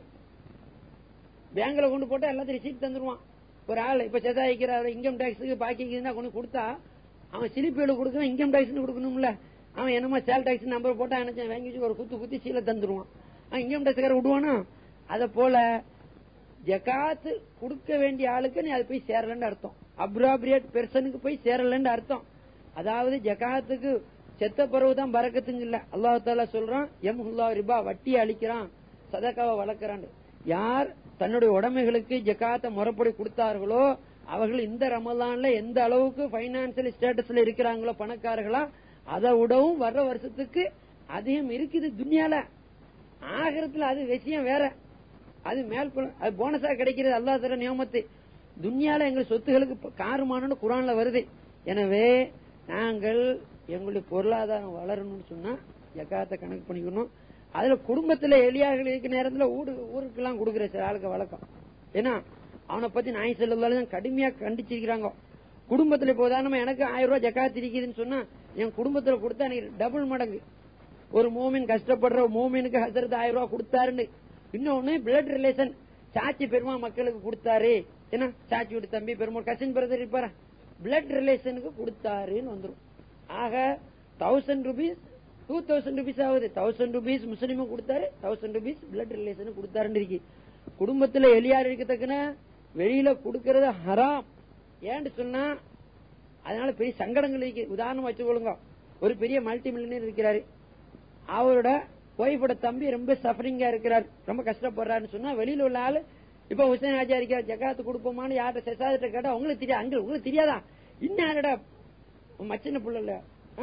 பேங்க்ல கொண்டு போட்டா எல்லாத்தையும் ரிசீட் தந்துருவான் ஒரு ஆள் இப்ப செதாய்க்கிற இன்கம் டாக்ஸுக்கு பாக்கிக்குதுன்னா கொண்டு கொடுத்தா அவன் சிலிப்பேடு கொடுக்கணும் இன்கம் டாக்ஸ் கொடுக்கணும்ல அவன் என்னமோ சேல் டாக்ஸ் நம்பர் போட்டா என்ன வாங்கி வச்சு ஒரு குத்து குத்தி சீல தந்துருவான் அவன் இன்கம் டாக்ஸ்கார விடுவானா அத போல ஜகாத்து கொடுக்க வேண்டிய ஆளுக்கு நீ அது போய் சேரலன்னு அர்த்தம் அப்ராபிரியேட் பெர்சனுக்கு போய் சேரலன்னு அர்த்தம் அதாவது ஜகாத்துக்கு செத்த பிறகு தான் பறக்கத்துங்க இல்ல அல்லாஹ் தாலா சொல்றான் எம் ஹுல்லா ரிபா வட்டி அளிக்கிறான் சதக்காவை வளர்க்கிறான் யார் தன்னுடைய உடைமைகளுக்கு ஜக்காத்தை முறைப்படி கொடுத்தார்களோ அவர்கள் இந்த ரமலான்ல எந்த அளவுக்கு பைனான்சியல் ஸ்டேட்டஸ்ல இருக்கிறாங்களோ பணக்காரர்களா அதை விடவும் வர்ற வருஷத்துக்கு அதிகம் இருக்குது துன்யால ஆகிரத்துல அது விஷயம் வேற அது மேல் அது போனஸா கிடைக்கிறது அல்லா தர நியமத்து துன்யால எங்கள் சொத்துகளுக்கு காருமானு குரான்ல வருது எனவே நாங்கள் எங்களுடைய பொருளாதாரம் வளரணும்னு சொன்னா ஜக்காத்தை கணக்கு பண்ணிக்கணும் அதுல குடும்பத்துல எளியார்கள் இருக்கிற நேரத்துல ஊடு ஊருக்கு எல்லாம் கொடுக்குற சில ஆளுக்கு வழக்கம் ஏன்னா அவனை பத்தி நாய் செல்லுவதாலும் கடுமையா கண்டிச்சிருக்கிறாங்க குடும்பத்துல இப்போ உதாரணமா எனக்கு ஆயிரம் ரூபாய் ஜக்காத்து இருக்குதுன்னு சொன்னா என் குடும்பத்துல கொடுத்தா எனக்கு டபுள் மடங்கு ஒரு மூமின் கஷ்டப்படுற மூமினுக்கு ஹசரத் ஆயிரம் ரூபாய் கொடுத்தாருன்னு இன்னொன்னு பிளட் ரிலேஷன் சாச்சி பெருமா மக்களுக்கு கொடுத்தாரு ஏன்னா சாச்சி விட்டு தம்பி பெருமா கசின் பிரதர் இருப்பாரா பிளட் ரிலேஷனுக்கு கொடுத்தாருன்னு வந்துரும் ஆக thousand rupees two thousand rupees ஆகுது தௌசண்ட் ருபீஸ் முஸ்லீமும் கொடுத்தாரு தௌசண்ட் ருபீஸ் பிளட் ரிலேஷன் கொடுத்தாருன்னு இருக்கு குடும்பத்துல எளியார் இருக்கத்தக்கன வெளியில கொடுக்கறது ஹராம் ஏன்னு சொன்னா அதனால பெரிய சங்கடங்கள் இருக்கு உதாரணம் வச்சுக்கொள்ளுங்க ஒரு பெரிய மல்டி மில்லியனர் இருக்கிறாரு அவரோட ஒய்ஃபோட தம்பி ரொம்ப சஃபரிங்கா இருக்கிறார் ரொம்ப கஷ்டப்படுறாருன்னு சொன்னா வெளியில உள்ள ஆளு இப்ப ஹுசேன் ராஜா இருக்கிறார் ஜக்காத்து கொடுப்போமான்னு யார்கிட்ட செசாதிட்ட கேட்டா உங்களுக்கு தெரியாது அங்க உங்களுக்கு தெரியாதா இன்னாரடா மச்சின புள்ள இல்ல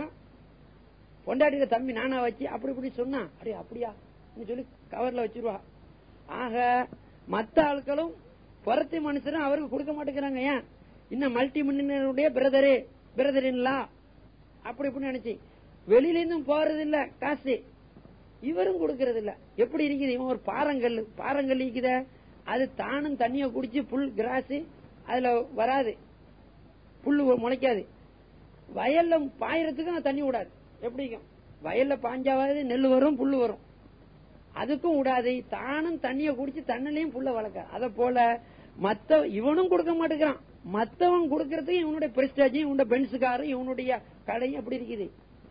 பொண்டாட்டிய தம்பி நானா வச்சு அப்படி இப்படி சொன்னா அடே அப்படியா சொல்லி கவர்ல வச்சிருவா ஆக மத்த ஆட்களும் புறத்து மனுஷரும் அவருக்கு கொடுக்க மாட்டேங்கிறாங்க ஏன் இன்னும் மல்டி மில்லியனருடைய பிரதரு பிரதரின்லா அப்படி இப்படி நினைச்சு வெளியில இருந்தும் போறது இல்ல காசு இவரும் கொடுக்கறது இல்ல எப்படி இருக்குது இவன் ஒரு பாறங்கல் பாறங்கல் இருக்குத அது தானும் தண்ணிய குடிச்சு புல் கிராஸ் அதுல வராது புல்லு முளைக்காது வயல்ல பாயறதுக்கும் தண்ணி விடாது எப்படிக்கும் வயல்ல பாஞ்சாவது நெல் வரும் புல்லு வரும் அதுக்கும் விடாது தானும் தண்ணிய குடிச்சு தண்ணிலையும் புல்ல வளர்க்க அத போல மத்த இவனும் கொடுக்க மாட்டேங்கிறான் மத்தவன் கொடுக்கறதுக்கு இவனுடைய பிரஸ்டேஜும் இவனுடைய பென்ஸுக்காரும் இவனுடைய கடையும் எப்படி இருக்குது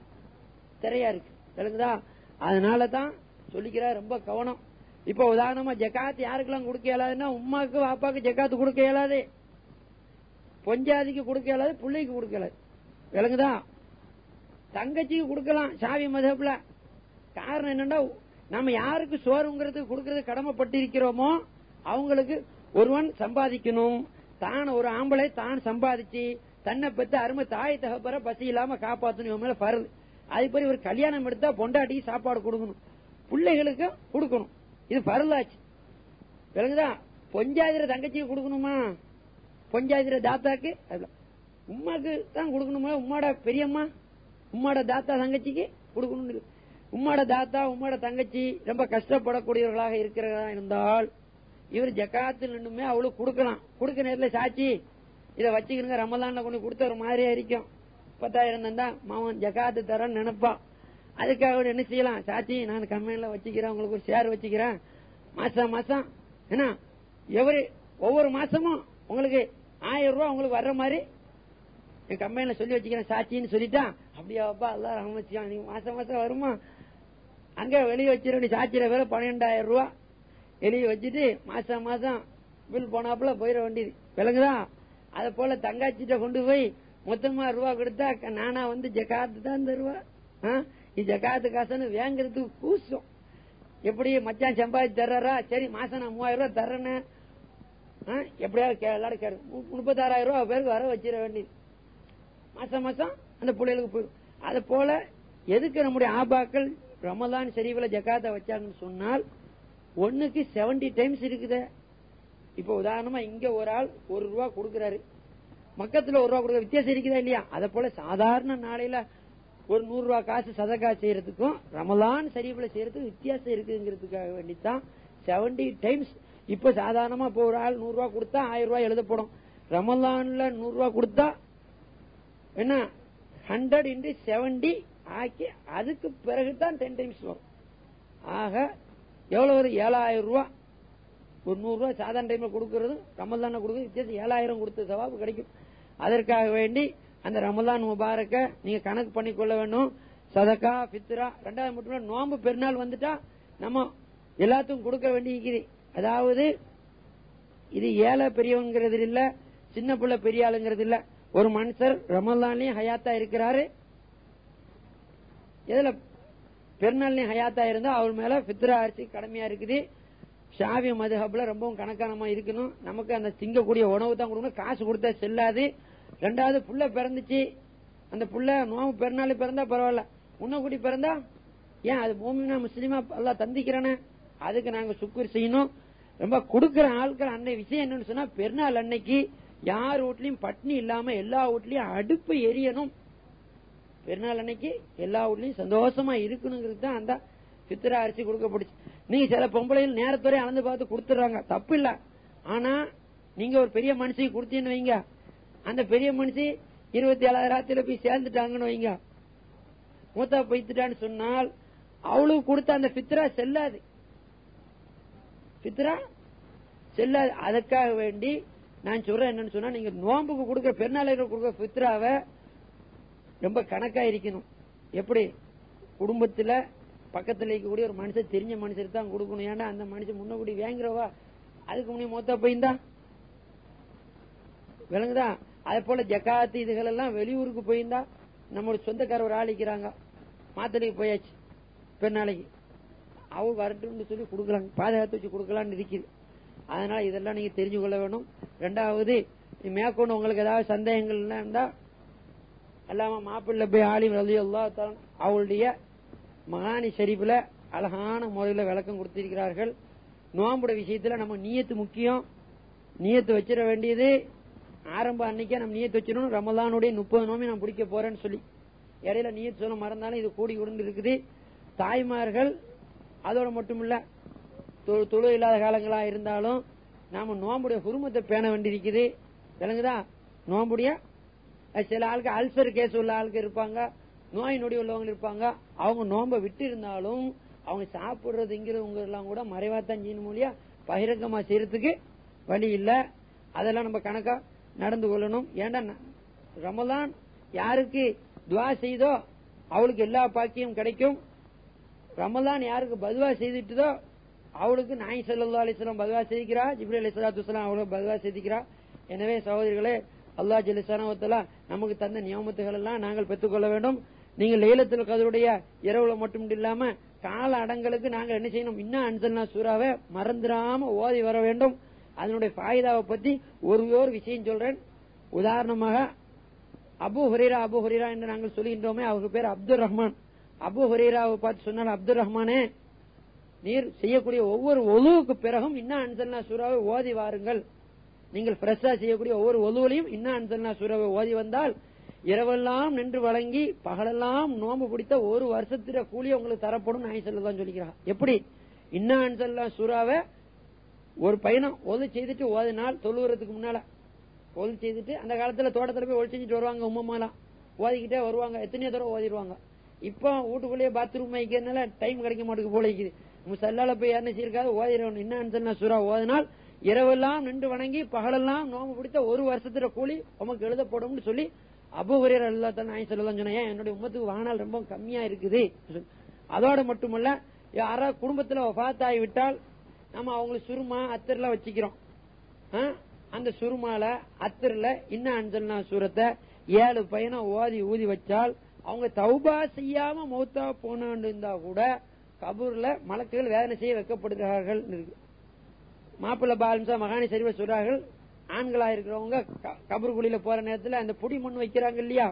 திரையா இருக்கு விளங்குதா அதனாலதான் சொல்லிக்கிறார் ரொம்ப கவனம் இப்ப உதாரணமா ஜக்காத் யாருக்கெல்லாம் கொடுக்க இயலாதுன்னா உமாக்கு வாப்பாக்கு ஜக்காத்து கொடுக்க இயலாது பொஞ்சாதிக்கு கொடுக்க இயலாது பிள்ளைக்கு கொடுக்க இயலாது விளங்குதா தங்கச்சிக்கு கொடுக்கலாம் சாவி மதப்புல காரணம் என்னன்னா நம்ம யாருக்கு சோறுங்கிறதுக்கு கொடுக்கறது கடமைப்பட்டிருக்கிறோமோ அவங்களுக்கு ஒருவன் சம்பாதிக்கணும் தான் ஒரு ஆம்பளை தான் சம்பாதிச்சு தன்னை பெற்று அருமை தாய் தகப்பற பசி இல்லாம காப்பாத்தணும் இவன் மேல பருது அது போய் ஒரு கல்யாணம் எடுத்தா பொண்டாட்டிக்கு சாப்பாடு கொடுக்கணும் பிள்ளைகளுக்கு கொடுக்கணும் இது பருளாச்சு விளங்குதா பொஞ்சாதிர தங்கச்சிக்கு கொடுக்கணுமா பொஞ்சாதிர தாத்தாக்கு அதுல உமாக்கு தான் கொடுக்கணுமா உம்மாட பெரியம்மா உம்மாட தாத்தா தங்கச்சிக்கு கொடுக்கணும் உம்மாட தாத்தா உம்மாட தங்கச்சி ரொம்ப கஷ்டப்படக்கூடியவர்களாக இருக்கிறதா இருந்தால் இவர் ஜக்காத்தில் நின்றுமே அவளுக்கு கொடுக்கலாம் கொடுக்க நேரத்தில் சாட்சி இதை வச்சுக்கிறங்க ரமலான்ல கொண்டு கொடுத்த ஒரு மாதிரியா இருக்கும் பத்தாயிரம் தந்தா மாமன் ஜக்காத்து தரேன்னு நினைப்பான் அதுக்காக அவரு என்ன செய்யலாம் சாட்சி நான் கம்பெனில வச்சுக்கிறேன் உங்களுக்கு ஒரு ஷேர் வச்சுக்கிறேன் மாசம் மாசம் என்ன எவரு ஒவ்வொரு மாசமும் உங்களுக்கு ஆயிரம் ரூபாய் உங்களுக்கு வர்ற மாதிரி என் கம்பெனில சொல்லி வச்சுக்கிறேன் சாட்சின்னு சொல்லிட்டான் அப்படியாப்பா எல்லாம் ரமச்சியா நீங்க மாசம் மாசம் வருமா அங்க வெளியே வச்சிருக்க சாட்சியில வேற பன்னெண்டாயிரம் ரூபா வெளியே வச்சுட்டு மாசம் மாசம் பில் போனாப்புல போயிட வேண்டியது விளங்குதா அத போல தங்காச்சிட்ட கொண்டு போய் மொத்தமா ரூபா கொடுத்தா க- நானா வந்து ஜக்காத்து தான் தருவா ஆ? நீ ஜக்காத்து காசுன்னு வேங்கறதுக்கு கூசும் எப்படி மச்சான் சம்பாதிச்சு தர்றாரா சரி மாசம் நான் மூவாயிரம் ரூபாய் தர்றேன்னு ஆ? எப்படியாவது கே- எல்லாரும் கேரு மு- முப்பத்தாறாயிரம் ரூபாய் பேருக்கு வர வச்சிட வேண்டியது மாசம் மாசம் அந்த பிள்ளைகளுக்கு போயிடும் அது போல எதுக்கு நம்முடைய ஆபாக்கள் ரமலான் சரிவுல ஜக்காத்த வச்சாங்கன்னு சொன்னால் ஒண்ணுக்கு 70 டைம்ஸ் இருக்குதே இப்ப உதாரணமா இங்க ஒரு ஆள் ஒரு ரூபா கொடுக்கறாரு பக்கத்துல ஒரு ரூபா கொடுக்க வித்தியாசம் இருக்குதா இல்லையா அத போல சாதாரண நாளையில ஒரு நூறு ரூபாய் காசு சதக்கா செய்யறதுக்கும் ரமலான் சரிவுல செய்யறதுக்கும் வித்தியாசம் இருக்குங்கிறதுக்காக வேண்டித்தான் 70 டைம்ஸ் இப்ப சாதாரணமா இப்ப ஒரு ஆள் நூறு ரூபாய் கொடுத்தா ஆயிரம் ரூபாய் எழுதப்படும் ரமலான்ல நூறு ரூபாய் கொடுத்தா என்ன ஹண்ட்ரட் இன்டு செவன்டி ஆக்கி அதுக்கு பிறகுதான் டென் டைம்ஸ் வரும் ஆக எவ்வளவு வரும் ஏழாயிரம் ரூபாய் ஒரு நூறு ரூபாய் சாதாரண டைம்ல கொடுக்கறது ரமலான கொடுக்கறது வித்தியாசம் ஏழாயிரம் கொடுத்த சவாபு கிடைக்கும் அதற்காக வேண்டி அந்த ரமலான் முபாரக்க நீங்க கணக்கு பண்ணி கொள்ள வேண்டும் சதக்கா பித்ரா ரெண்டாவது மட்டும் இல்ல, நோன்பு பெருநாள் வந்துட்டா நம்ம எல்லாத்துக்கும் கொடுக்க வேண்டியிருக்குது அதாவது இது ஏழை பெரியவங்கிறது இல்ல சின்ன பிள்ளை பெரிய ஆளுங்கிறது இல்ல ஒரு மனுஷர் ரமலான்லயும் ஹயாத்தா இருக்கிறாரு இதுல பெருநாள்லயும் ஹயாத்தா இருந்தா அவர் மேல பித்ரா அரிசி கடமையா இருக்குது ஷாவி மதுஹப்ல ரொம்பவும் கணக்கானமா இருக்கணும் நமக்கு அந்த திங்கக்கூடிய உணவு தான் கொடுக்கணும் காசு கொடுத்தா செல்லாது ரெண்டாவது புள்ள பிறந்துச்சு அந்த புள்ள நோம்பு பெருநாள் பிறந்தா பரவாயில்ல உன்னக்குடி பிறந்தா ஏன் அது மூமினா முஸ்லீமா எல்லாம் தந்திக்கிறானே அதுக்கு நாங்க சுக்குர் செய்யணும் ரொம்ப கொடுக்கிற ஆட்கள் அன்னை விஷயம் என்னன்னு சொன்னா பெருநாள் அன்னைக்கு யார் வீட்லயும் பட்னி இல்லாம எல்லா வீட்லயும் அடுப்பு எரியணும் பெருநாள் அன்னைக்கு எல்லா வீட்லயும் சந்தோஷமா இருக்கணுங்கிறது தான் அந்த பித்திரா அரிசி கொடுக்கப்படுச்சு நீங்க சில பொம்பளைகள் நேரத்தோட அளந்து பார்த்து கொடுத்துறாங்க தப்பு இல்ல ஆனா நீங்க ஒரு பெரிய மனுஷிக்கு கொடுத்தீங்கன்னு வைங்க அந்த பெரிய மனுஷி இருபத்தி ஏழாயிரத்துல போய் சேர்ந்துட்டாங்கன்னு வைங்க மூத்தா போய்த்துட்டான்னு சொன்னால் அவளுக்கு கொடுத்த அந்த பித்ரா செல்லாது பித்ரா செல்லாது அதுக்காக வேண்டி நான் சொல்றேன் என்னன்னு சொன்னா நீங்க நோம்புக்கு கொடுக்கிற பெருநாளைக்கு கொடுக்கிற பித்ராவை ரொம்ப கணக்கா இருக்கணும் எப்படி குடும்பத்துல பக்கத்துல இருக்கக்கூடிய ஒரு மனுஷன் தெரிஞ்ச மனுஷருக்கு தான் கொடுக்கணும் ஏன்னா அந்த மனுஷன் முன்னக்கூடி வாங்குறவா அதுக்கு முன்னே மொத்த போயிருந்தா விளங்குதா அதே போல ஜக்காத்து இதுகள் எல்லாம் வெளியூருக்கு போயிருந்தா நம்மளுடைய சொந்தக்கார ஒரு ஆளிக்கிறாங்க மாத்தலைக்கு போயாச்சு பெருநாளைக்கு அவங்க வரட்டும்னு சொல்லி கொடுக்கலாங்க பாதுகாத்து வச்சு கொடுக்கலாம்னு இருக்குது அதனால இதெல்லாம் நீங்க தெரிஞ்சு கொள்ள வேணும் ரெண்டாவது மேற்கொண்டு உங்களுக்கு ஏதாவது சந்தேகங்கள் எல்லாம் இருந்தா அல்லாம மாப்பிள்ளை போய் ஆலிம் ரலி அல்லா அவளுடைய மகானி ஷரீஃப்ல அழகான முறையில விளக்கம் கொடுத்திருக்கிறார்கள் நோம்புட விஷயத்துல நம்ம நீயத்து முக்கியம் நியத்து வச்சிட வேண்டியது ஆரம்ப அன்னைக்கே நம்ம நியத்து வச்சிடணும் ரமலானுடைய முப்பது நோம்பி நான் பிடிக்க போறேன்னு சொல்லி இடையில நியத்து சொல்ல மறந்தாலும் இது கூடி கொண்டு இருக்குது தாய்மார்கள் அதோட மட்டுமில்ல தொழு தொழு இல்லாத காலங்களா இருந்தாலும் நாம நோம்புடைய குருமத்தை பேண வேண்டியிருக்குது விளங்குதா நோம்புடைய அஹ் சில ஆளுக்கு அல்சர் கேஸ் உள்ள ஆளுக்கு இருப்பாங்க நோய் நொடி உள்ளவங்க இருப்பாங்க அவங்க நோம்ப விட்டு இருந்தாலும் அவங்க சாப்பிடுறது இங்கிறவங்க எல்லாம் கூட மறைவாத்தான் செய்யணும் மொழியா பகிரங்கமா செய்யறதுக்கு வழி இல்ல அதெல்லாம் நம்ம கணக்கா நடந்து கொள்ளணும் ஏன்டா ந- ரமலான் யாருக்கு துவா செய்தோ அவளுக்கு எல்லா பாக்கியம் கிடைக்கும் ரமலான் யாருக்கு பதுவா செய்துட்டுதோ அவளுக்கு நாய் சல்லா அலிஸ்லாம் பதுவா செய்திக்கிறா ஜிப்ரி அலி சலாத்து வலாம் அவளுக்கு பதுவா செய்திக்கிறா எனவே சகோதரிகளே அல்லாஹ் ஜலிசானவத்தலா நமக்கு தந்த நியமத்துகள் எல்லாம் நாங்கள் பெற்றுக்கொள்ள வேண்டும் நீங்கள் லைலத்துல் கதருடைய இரவுல மட்டும் இல்லாம கால அடங்களுக்கு நாங்கள் என்ன செய்யணும் இன்னும் அன்சல்னா சூறாவை மறந்துடாம ஓதி வர வேண்டும் அதனுடைய ஃபாயிதாவை பத்தி ஒரு ஒரு விஷயம் சொல்றேன் உதாரணமாக அபு ஹுரேரா அபு ஹுரேரா என்று நாங்கள் சொல்கின்றோமே அவருக்கு பேர் அப்துல் ரஹ்மான் அபு ஹுரேராவை பார்த்து சொன்னார் அப்துல் ரஹ்மானே நீர் செய்யக்கூடிய ஒவ்வொரு ஒலுவுக்கு பிறகும் இன்ன அன்சல்னா சூறாவை ஓதி வாருங்கள் நீங்கள் ஃப்ரெஷ்ஷா செய்யக்கூடிய ஒவ்வொரு ஒலுவிலையும் இன்ன அன்சல்னா சூறாவை ஓதி வந்தால் இரவெல்லாம் நின்று வழங்கி பகலெல்லாம் நோம்பு பிடித்த ஒரு வருஷத்தில கூலி உங்களுக்கு தரப்படும் நாய் சொல்லதான் சொல்லிக்கிறான் எப்படி இன்ன அன்சல்லா சூறாவை ஒரு பையனும் ஒது செய்துட்டு ஓதினால் தொழுவுறதுக்கு முன்னால ஒது செய்துட்டு அந்த காலத்துல தோட்டத்துல போய் ஒளி செஞ்சுட்டு வருவாங்க உம்மம்மாலாம் ஓதிக்கிட்டே வருவாங்க எத்தனையோ தடவை ஓதிடுவாங்க இப்போ வீட்டுக்குள்ளேயே பாத்ரூம் வைக்கிறதுனால டைம் கிடைக்க மாட்டேங்குது போல இருக்குது முசல்லால போய் என்ன செய்யிருக்காது ஓதிடணும் என்ன சொன்ன சுறா ஓதினால் இரவெல்லாம் நின்று வணங்கி பகலெல்லாம் நோம்பு பிடித்த ஒரு வருஷத்துல கூலி உமக்கு எழுதப்படும்னு சொல்லி அபுஹரேர் அல்லா தான் நாய் சொல்லலாம் சொன்னேன் ஏன் என்னுடைய உம்மத்துக்கு வாகனால் ரொம்ப கம்மியா இருக்குது அதோட மட்டுமல்ல யாராவது குடும்பத்துல ஒஃபாத்தாகி விட்டால் நம்ம அவங்களுக்கு சுருமா அத்தர்லாம் வச்சுக்கிறோம் ஆ? அந்த சுருமால அத்தர்ல இன்னும் அஞ்சல்னா சூரத்தை ஏழு பையனை ஓதி ஊதி வச்சால் அவங்க தௌபா செய்யாம மௌத்தா போனான்னு இருந்தா கூட கபூர்ல மலக்குகள் வேதனை செய்ய வைக்கப்படுகிறார்கள் இருக்கு மாப்பிள்ள பாலம்சா மகானி சரிவ சொல்றார்கள் ஆண்களா இருக்கிறவங்க க- கபர் குழியில போற நேரத்துல அந்த புடி மண் வைக்கிறாங்க இல்லையா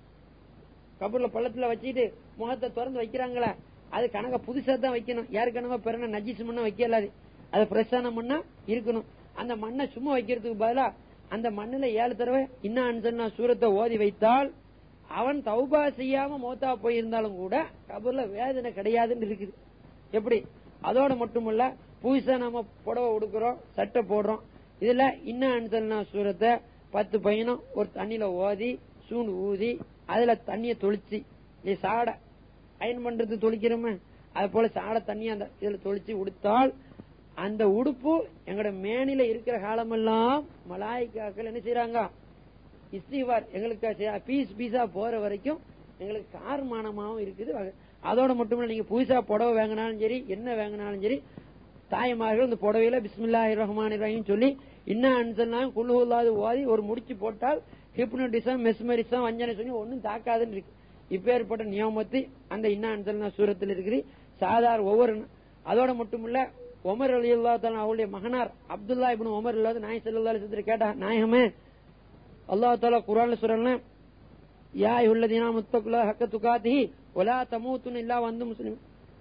கபூர்ல பள்ளத்துல வச்சுட்டு முகத்தை திறந்து வைக்கிறாங்களே அது கணக்க புதுசா தான் வைக்கணும் யாருக்கனவா பிறன நஜிஸ் மண்ணா வைக்கலாது அது பிரசான மண்ணா இருக்கணும் அந்த மண்ணை சும்மா வைக்கிறதுக்கு பதிலா அந்த மண்ணுல ஏழு தடவை இன்னும் அன்சன்னா சூரத்தை ஓதி வைத்தால் அவன் தௌபா செய்யாம மோத்தா போயிருந்தாலும் கூட கபூர்ல வேதனை கிடையாதுன்னு இருக்குது எப்படி அதோட மட்டுமல்ல புதுசா நாம புடவை உடுக்கிறோம் சட்டை போடுறோம் இதுல இன்னும் அன்சல்னா சூரத்தை பத்து பையனும் ஒரு தண்ணியில ஓதி சூண்டு ஊதி அதுல தண்ணிய தொளிச்சு இது சாடை அயன் பண்றது தொளிக்கிறோமே அது போல சாடை தண்ணி அந்த இதுல தொளிச்சு உடுத்தால் அந்த உடுப்பு எங்கட மேனில இருக்கிற காலமெல்லாம் மலாய்க்காக்கள் என்ன செய்யறாங்க இஸ்திவார் எங்களுக்கு பீஸ் பீஸா போற வரைக்கும் எங்களுக்கு கார்மானமாவும் இருக்குது வகை- அதோட மட்டும் இல்ல நீங்க புதுசா புடவை வாங்கினாலும் சரி என்ன வாங்கினாலும் சரி தாய்மார்கள் இந்த புடவையில பிஸ்மில்லாஹி ரஹ்மான் ரஹீம் சொல்லி இன்னும் அன்சல்லாம் குழுவுல்லாது ஓதி ஒரு முடிச்சு போட்டால் ஹிப்னோட்டிசம் மெஸ்மரிசம் வஞ்சனை சொல்லி ஒன்னும் தாக்காதுன்னு இருக்கு இப்பேற்பட்ட நியமத்து அந்த இன்ன அன்சல்னா சூரத்தில் இருக்குது சாதாரண ஒவ்வொரு அதோட மட்டும் இல்ல உமர் அலி அல்லா அவருடைய மகனார் அப்துல்லா இப்னு உமர் இல்லாத நாய் செல்லா கேட்டா நாயகமே அல்லாஹ் தாலா குரான்ல சொல்றேன் யா உள்ளதீனா முத்தகுலா ஹக்க துகாதி ஒலா தமூத்துன் இல்லா வந்து முஸ்லிம்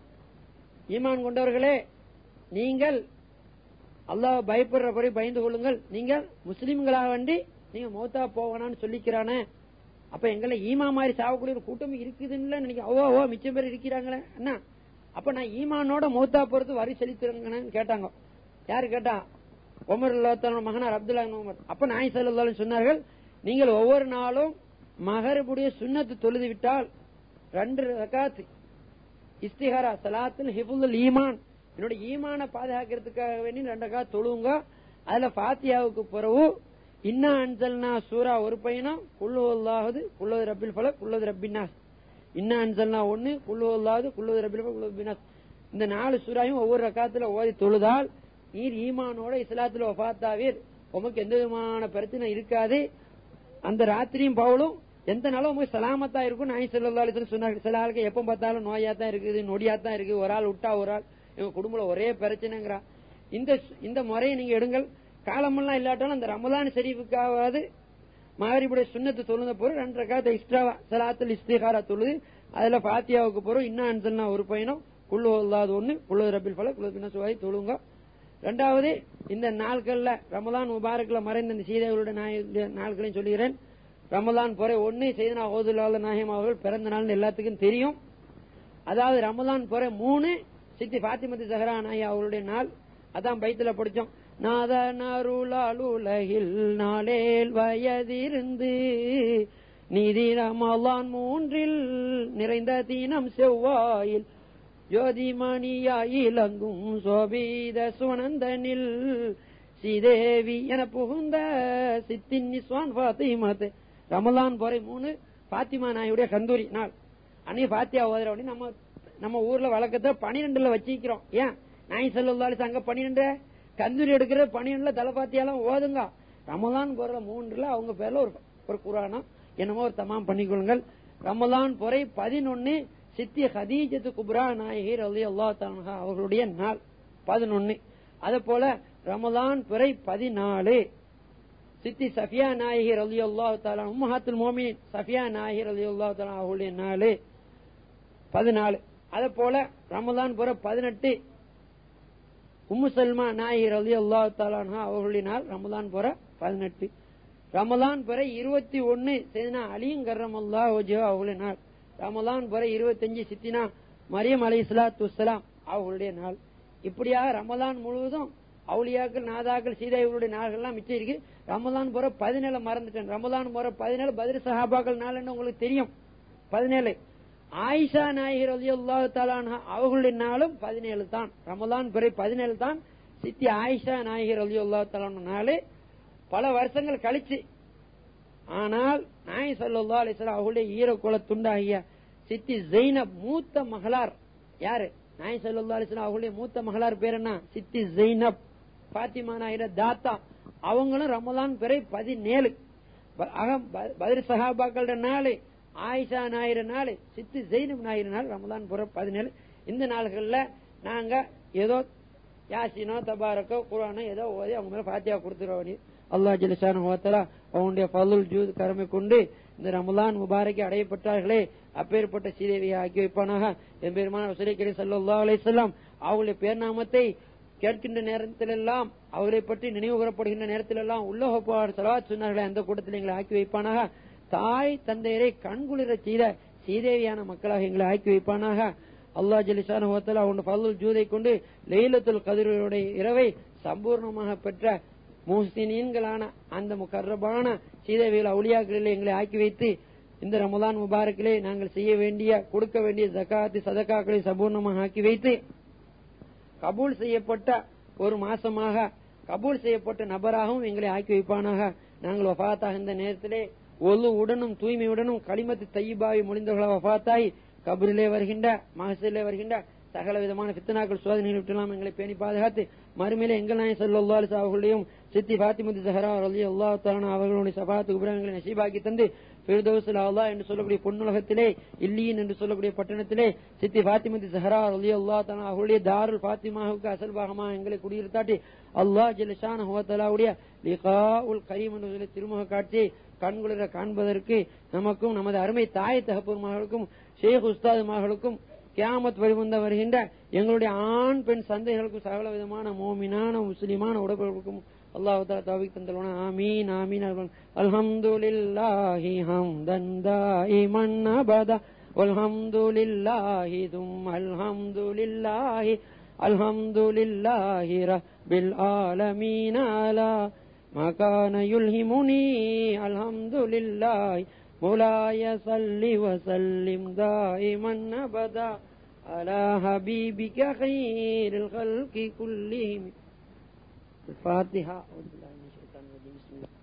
ஈமான் கொண்டவர்களே நீங்கள் அல்லாஹ் பயப்படுறபடி பயந்து கொள்ளுங்கள் நீங்கள் முஸ்லிம்களாக வேண்டி நீங்க மௌத்தா போகணும்னு சொல்லிக்கிறானே அப்ப எங்களை ஈமா மாதிரி சாவக்கூடிய ஒரு கூட்டம் இருக்குதுன்னு நினைக்க ஓ ஓ மிச்சம் பேர் இருக்கிறாங்களே அண்ணா அப்ப நான் ஈமானோட மௌத்தா போறது வரி செலுத்துறேங்கன்னு கேட்டாங்க யாரு கேட்டா உமர் அல்லாஹ் மகனார் அப்துல்லா இப்னு உமர் அப்ப நாய் சல்லாலும் சொன்னார்கள் நீங்கள் ஒவ்வொரு நாளும் மகரபுடைய சுன்னத்து தொழுது விட்டால் ரெண்டு ரகாத் இஸ்திஹாரா சலாத்துல் ஹிபுல் ஈமான் என்னோட ஈமான பாதுகாக்கிறதுக்காக வேண்டி ரெண்டு ரகாத் தொழுவுங்க அதுல ஃபாத்தியாவுக்கு பிறகு இன்னா அன்சல்னா சூரா ஒரு பையனும் குள்ளு அல்லாஹது குள்ளது ரப்பில் ஃபல குள்ளது ரப்பின்னாஸ் இன்னா அன்சல்னா ஒன்னு குள்ளு அல்லாஹது குள்ளது ரப்பில் ஃபல குள்ளது பின்னாஸ் இந்த நாலு சூறாயும் ஒவ்வொரு ரக்காத்துல ஓதி தொழுதால் நீர் ஈமானோட இஸ்லாத்துல வஃபாத்தாவீர் உமக்கு எந்த விதமான பிரச்சனை இருக்காது அந்த ராத்திரியும் பவுலும் எந்த நாளும் உங்களுக்கு சலாமத்தா இருக்கும் நாய் செல்லி சொன்னாங்க சில ஆளுக்கு எப்ப பார்த்தாலும் நோயா தான் இருக்குது நொடியா தான் இருக்கு ஒரு ஆள் விட்டா ஒரு ஆள் எங்க குடும்பம் ஒரே பிரச்சனைங்கிறா இந்த இந்த முறையை நீங்க எடுங்கள் காலமெல்லாம் இல்லாட்டாலும் அந்த ரமலான் ஷெரீஃபுக்காவது மகரிபுடைய சுண்ணத்து தொழுந்த பொருள் ரெண்டு ரக்காத்த எக்ஸ்ட்ராவா சலாத்தில் இஸ்திகாரா தொழுது அதுல பாத்தியாவுக்கு போறோம் இன்னும் அன்சல்னா ஒரு பையனும் குள்ளு இல்லாத ஒண்ணு குள்ளு ரபில் பல குள்ளு பின்ன சுவாய் தொழுங்க இரண்டாவது இந்த நாட்கள்ல ரமலான் முபாரக்ல மறைந்த இந்த சீதைகளுடைய நாய- நாட்களையும் சொல்லுகிறேன் ரமலான் பொறை ஒன்னு செய்தனா ஓதுலால நாயகம் அவர்கள் பிறந்த நாள்னு எல்லாத்துக்கும் தெரியும் அதாவது ரமலான் பொறை மூணு சித்தி பாத்திமதி சஹரா நாயி அவர்களுடைய நாள் அதான் பைத்துல படிச்சோம் நாத நருளால் உலகில் நாளேல் வயதிருந்து நீதி ரமலான் மூன்றில் நிறைந்த தீனம் செவ்வாயில் ஜோதிமணியாயிலங்கும் சோபீத சுனந்தனில் ஸ்ரீதேவி என புகுந்த சித்தின் நிஸ்வான் பாத்திமத் ரமலான் போரை மூணு பாத்திமா நாயுடைய கந்தூரி நாள் அன்னைக்கு பாத்தியா ஓதுற உடனே நம்ம நம்ம ஊர்ல வழக்கத்தை பனிரெண்டுல வச்சிக்கிறோம் ஏன் நாய் செல்லுள்ளாலும் அங்க பனிரெண்டு கந்தூரி எடுக்கிற பனிரெண்டுல தலைப்பாத்தியாலாம் ஓதுங்க ரமலான் போற மூன்றுல அவங்க பேர்ல ஒரு ஒரு குரானம் என்னமோ ஒரு தமாம் பண்ணிக்கொள்ளுங்கள் ரமலான் பொறை பதினொன்னு சித்தி ஹதீஜத்து குப்ரா நாயகி ரலி அல்லா அவர்களுடைய நாள் பதினொன்னு அதே போல ரமலான் பிறை பதினாலு சித்தி சஃபியா நாயகி ரலி அல்லா தாலா உம்மஹாத்துல் மோமின் சஃபியா நாயகி ரலி அல்லா தாலா அவர்களுடைய நாள் பதினாலு அதே போல ரமலான் புற பதினெட்டு உம்மு சல்மா நாயகி ரலி அல்லா தாலானா அவர்களுடைய நாள் ரமலான் புற பதினெட்டு ரமலான் பிற இருபத்தி ஒன்னு செய்தினா அலியும் கர்ரம் அல்லா ஓஜோ அவங்களுடைய நாள் ரமலான் பிற இருபத்தஞ்சு சித்தினா மரியம் அலி இஸ்லாத்து வலாம் அவர்களுடைய நாள் இப்படியாக ரமலான் முழுவதும் அவுளியாக்கள் நாதாக்கள் சீதா இவருடைய நாள்கள்லாம் மிச்சம் இருக்கு ரமலான் போற பதினேழு மறந்துட்டேன் ரமலான் போற பதினேழு பதில் சஹாபாக்கள் நாள் உங்களுக்கு தெரியும் பதினேழு ஆயிஷா நாயகர் அலி அல்லாஹு தாலான அவர்களுடைய நாளும் பதினேழு தான் ரமலான் பிறை பதினேழு தான் சித்தி ஆயிஷா நாயகர் அலி அல்லாஹு தாலான நாளு பல வருஷங்கள் கழிச்சு ஆனால் நாய் சல்லா அலிஸ்லாம் அவர்களுடைய ஈரக்குல துண்டாகிய சித்தி ஜெயினப் மூத்த மகளார் யாரு நாய் சல்லா அலிஸ்லாம் அவர்களுடைய மூத்த மகளார் பேர் என்ன சித்தி ஜெயினப் பாத்திமா நாயிர தாத்தா அவங்களும் ரமலான் பிறை பதினேழு ப- ஆக ப- பதில் சஹாபாக்களோட நாள் ஆயிஷா ஞாயிறு நாள் சித்து ஜெயினப் ஞாயிறு நாள் ரமலான் புற பதினேழு இந்த நாள்கள்ல நாங்க ஏதோ யாசினோ தபாரக்கோ குரானோ ஏதோ ஓதி அவங்க மேல பாத்தியா கொடுத்துருவோம் அல்லாஹ் ஜலிசான ஹோத்தலா அவனுடைய பல்லுல் ஜூத் கரமை கொண்டு இந்த ரமலான் முபாரக்கை அடையப்பட்டார்களே அப்பேற்பட்ட சீதேவியை ஆக்கி வைப்பானாக என் பெருமான சுரேக்கரி சல்லா அலிசல்லாம் அவங்களுடைய பேர்நாமத்தை கேட்கின்ற நேரத்திலெல்லாம் அவரை பற்றி நினைவு கூறப்படுகின்ற நேரத்திலெல்லாம் உள்ளோகப்பாடு சலவாத் சொன்னார்களே அந்த கூட்டத்தில் எங்களை ஆக்கி வைப்பானாக தாய் தந்தையரை கண்குளிர செய்த சீதேவியான மக்களாக எங்களை ஆக்கி வைப்பானாக அல்லாஹ் ஜலிசான ஹோத்தலா அவனுடைய பல்லுல் ஜூதை கொண்டு லெய்லத்துல் கதிருடைய இரவை சம்பூர்ணமாக பெற்ற முஹ்சினீன்களான அந்த முகர்ரபான சீதேவிகள் அவுளியாக்களில் எங்களை ஆக்கி வைத்து இந்த ரமலான் முபாரக்கிலே நாங்கள் செய்ய வேண்டிய கொடுக்க வேண்டிய ஜகாத்து சதகாக்களை சம்பூர்ணமாக ஆக்கி வைத்து கபூல் செய்யப்பட்ட ஒரு மாசமாக கபூல் செய்யப்பட்ட நபராகவும் எங்களை ஆக்கி வைப்பானாக நாங்கள் வஃபாத்தாக இந்த நேரத்திலே ஒழு உடனும் தூய்மையுடனும் களிமத்து தையிபாவி முடிந்தவர்களாக வஃபாத்தாய் கபரிலே வருகின்ற மகசிலே வருகின்ற சகல விதமான பித்தனாக்கள் சோதனைகள் விட்டுலாம் எங்களை பேணி பாதுகாத்து மறுமையிலே எங்கள் நாய் சல்லா அலிஸ் அவர்களையும் சித்தி பாத்திமுதி சஹரா அலி அல்லா தாலா அவர்களுடைய சபாத்து உபரங்களை நசீபாக்கி தந்து ஃபிர்தௌசுல் அல்லா என்று சொல்லக்கூடிய பொன்னுலகத்திலே இல்லியின் என்று சொல்லக்கூடிய பட்டணத்திலே சித்தி பாத்திமுதி சஹரா அலி அல்லா தாலா அவர்களுடைய தாருல் பாத்திமாவுக்கு அசல் பாகமாக எங்களை குடியிருத்தாட்டி அல்லாஹ் ஜலிஷான ஹோத்தலாவுடைய லிகா உல் கரீம் என்று சொல்லி திருமுக காட்சியை கண்குளிர காண்பதற்கு நமக்கும் நமது அருமை தாய் தகப்பூர்மார்களுக்கும் ஷேக் உஸ்தாது மகளுக்கும் கியாமத் வழிவந்த வருகின்ற எங்களுடைய ஆண் பெண் சந்தைகளுக்கும் சகல விதமான மோமினான முஸ்லிமான உடல்களுக்கும் அல்லாஹு தாலா தௌஃபீக் தந்தல்வான ஆமீன் ஆமீன் அல்ஹம்துலில்லாஹி ஹம்தன் தாயிமன் அபதா வல்ஹம்துலில்லாஹி தும் அல்ஹம்துலில்லாஹி அல்ஹம்துலில்லாஹி ரப்பில் ஆலமீன் அலா ما كان يلهمني الحمد لله مولاي صل وسلم دائما ابدا على حبيبك خير الخلق كلهم الفاتحة أعوذ بالله من الشيطان الرجيم بسم الله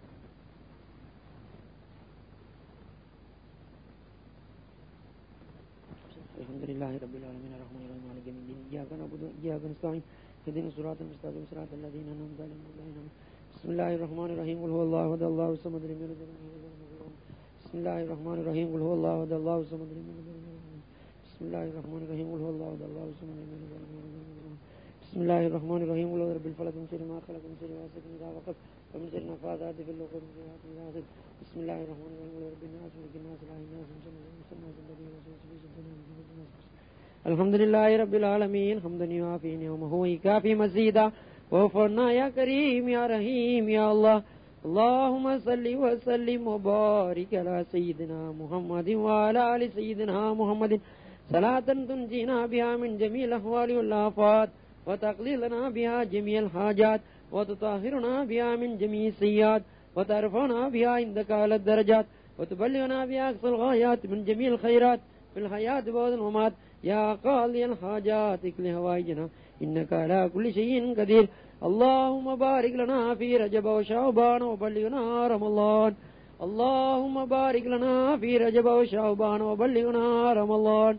الحمد لله رب العالمين الرحمن الرحيم مالك يوم الدين إياك نعبد وإياك نستعين اهدنا الصراط المستقيم صراط الذين أنعمت عليهم غير المغضوب عليهم بسم الله الرحمن الرحيم قل هو الله احد الله الصمد لم يلد ولم يولد ولم يكن له بسم الله الرحمن الرحيم قل هو الله احد الله الصمد لم يلد ولم يولد ولم يكن له بسم الله الرحمن الرحيم قل هو الله احد الله الصمد لم يلد ولم يولد ولم يكن له بسم الله الرحمن الرحيم قل رب الفلق من شر ما خلق من شر غاسق اذا وقب ومن شر النفاثات في العقد من شر حاسد اذا حسد بسم الله الرحمن الرحيم قل رب الناس ملك الناس اله الناس من شر الناس الذي يوسوس في صدور الناس الحمد لله رب العالمين حمدا يوافي نعمه ويكافي مزيدا واعف عنا يا كريم يا رحيم يا الله اللهم صل وسلم وبارك على سيدنا محمد وعلى ال سيدنا محمد صلاة تنجينا بها من جميع الأهوال والآفات وتقضي لنا بها جميع الحاجات وتطهرنا بها من جميع السيئات وترفعنا بها عندك على الدرجات وتبلغنا بها أقصى الغايات من جميع الخيرات في الحياة بعد الممات يا قاضي الحاجات اكل هوائجنا إنك على كل شيء قدير اللهم بارك لنا في رجب وشعبان وبلغنا رمضان اللهم بارك لنا في رجب وشعبان وبلغنا رمضان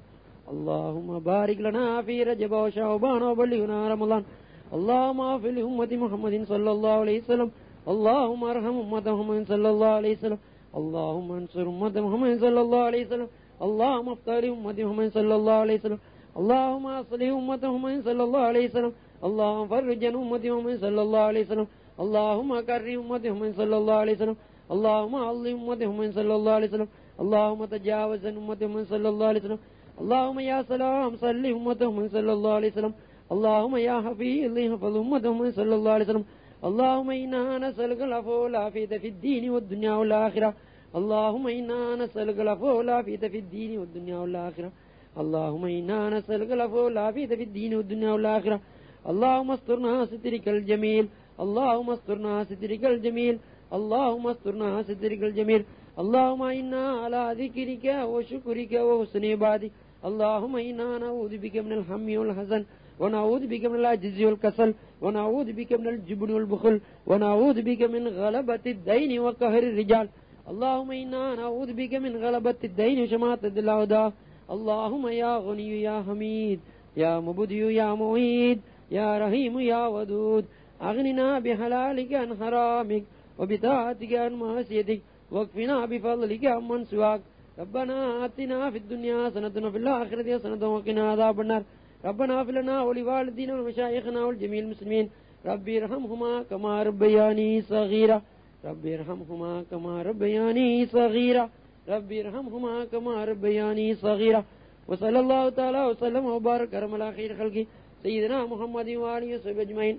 اللهم بارك لنا في رجب وشعبان وبلغنا رمضان اللهم اغفر لأمة محمد صلى الله عليه وسلم اللهم ارحم أمة محمد صلى الله عليه وسلم اللهم انصر أمة محمد صلى الله عليه وسلم اللهم افتح أمة محمد صلى الله عليه وسلم اللهم اصلح أمة محمد صلى الله عليه وسلم اللهم فرج عن أمة محمد صلى الله عليه وسلم اللهم كرم أمة محمد صلى الله عليه وسلم اللهم علم أمة محمد صلى الله عليه وسلم اللهم تجاوز عن أمة محمد صلى الله عليه وسلم اللهم يا سلام صل أمة محمد صلى الله عليه وسلم اللهم يا حفيظ حفظ أمة محمد صلى الله عليه وسلم اللهم إنا نسألك العفو والعافية في الدين والدنيا والآخرة اللهم إنا نسألك العفو والعافية في الدين والدنيا والآخرة اللهم إنا نسألك العفو والعافية في الدين والدنيا والآخرة اللهم استرنا سترك الجميل اللهم استرنا سترك الجميل اللهم استرنا سترك الجميل اللهم إنا على ذكرك وشكرك وحسن عبادك اللهم إنا نعوذ بك من الهم والحزن ونعوذ بك من العجز والكسل ونعوذ بك من الجبن والبخل ونعوذ بك من غلبة الدين وقهر الرجال اللهم إنا نعوذ بك من غلبة الدين وشماتة الأعداء اللهم يا غني يا حميد يا مبدي يا معيد يا رحيم يا ودود أغننا بحلالك عن حرامك وبطاعتك عن معصيتك واكفنا بفضلك عمن سواك ربنا آتنا في الدنيا حسنة وفي الآخرة حسنة وقنا عذاب النار ربنا اغفر لنا ولوالدينا ومشايخنا والجميع المسلمين ربي ارحمهما كما ربياني صغيرا ربي ارحمهما كما ربياني صغيرا ربي ارحمهما كما ربياني صغيرا وصلى الله تعالى وسلم وبارك على خير خلقه سيدنا محمد وآله وصحبه أجمعين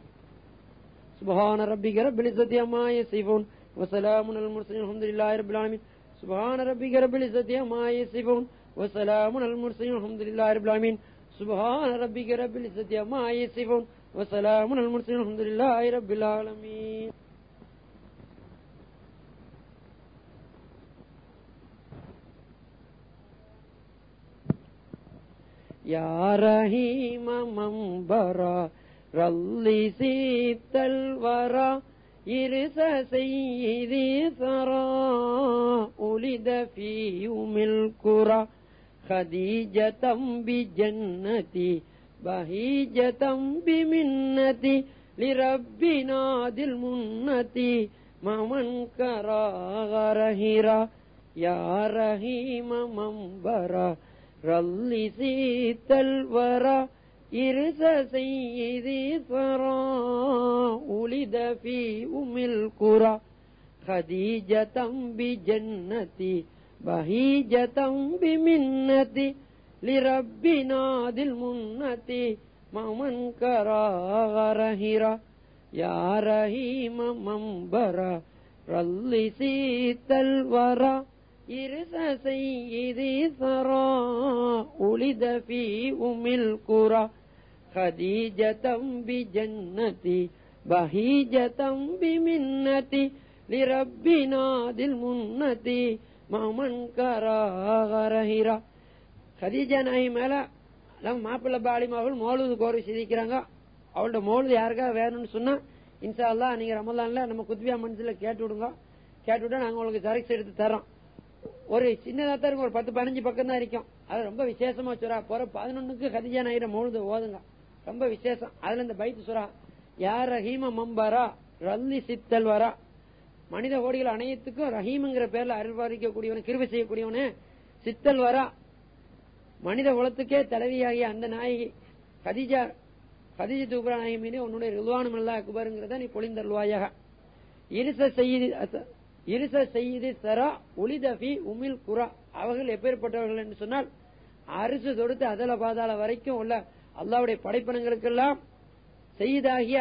سبحان ربك رب العزة عما يصفون وسلام على المرسلين الحمد لله رب العالمين سبحان ربك رب العزة عما يصفون وسلام على المرسلين الحمد لله رب العالمين سبحان ربك رب العزة عما يصفون وسلام على المرسلين الحمد لله رب العالمين يا رحيم من برا رلي سيت الورى إرس سيدي ثرى ولد في يوم الكرة خديجة بجنتي بهيجة بمنتي لربنا ذي المنة ما من كرا غرهرا يا رحيم من برا رلي سيت الورى إرس سيدي ثرى ولد في أم القرى خديجة بجنتي بهيجة بمنتي لربنا ذي المنة ما من كرا غرهرا يا رحيم من برا رلي سيت الورى إرس سيدي ثرى ولد في أم القرى خديجة بجنتي بهيجة بمنتي لربنا ذي المنة ما من كرا غرهرا خديஜா நாயி மேல நம்ம மாப்பிள்ளை பாலிமா அவர்கள் மோழுது கோரி சிரிக்கிறாங்க அவளோட மோழுது யாருக்காக வேணும்னு சொன்னா இன்சா அல்லா நீங்க ரமலான்ல நம்ம குத்பியா மனசுல கேட்டு விடுங்க கேட்டு விட்டா நாங்க உங்களுக்கு சரிக்ஸ் எடுத்து தரோம் ஒரு சின்னதா தான் இருக்கும் ஒரு பத்து பதினஞ்சு பக்கம் தான் இருக்கும் அது ரொம்ப விசேஷமா சுறா போற பதினொன்னுக்கு ஹதிஜா நாயிர மோழுது ஓதுங்க ரொம்ப விசேஷம் அதுல இந்த பைத்து சுறா யார் ரஹீம மம்பரா ரல்லி சித்தல் வரா மனித கோடிகள் அனைத்துக்கும் ரஹீம்ங்கிற பேர்ல அருள்பாதிக்கக்கூடியவனு கிருபை செய்யக்கூடியவனு சித்தல் வரா மனித குலத்துக்கே தலைவியாகிய அந்த நாயகி கதிஜா கதிஜ தூபரா நாயகி மீது உன்னுடைய ரிதுவானம் அல்லா அக்பருங்கிறத நீ பொழிந்தருள்வாயாக இருச செய்தி இருச செய்தி சரா ஒளிதபி உமில் குரா அவர்கள் எப்பேற்பட்டவர்கள் என்று சொன்னால் அரிசு தொடுத்து அதல பாதாள வரைக்கும் உள்ள அல்லாவுடைய படைப்பனங்களுக்கெல்லாம் செய்தாகிய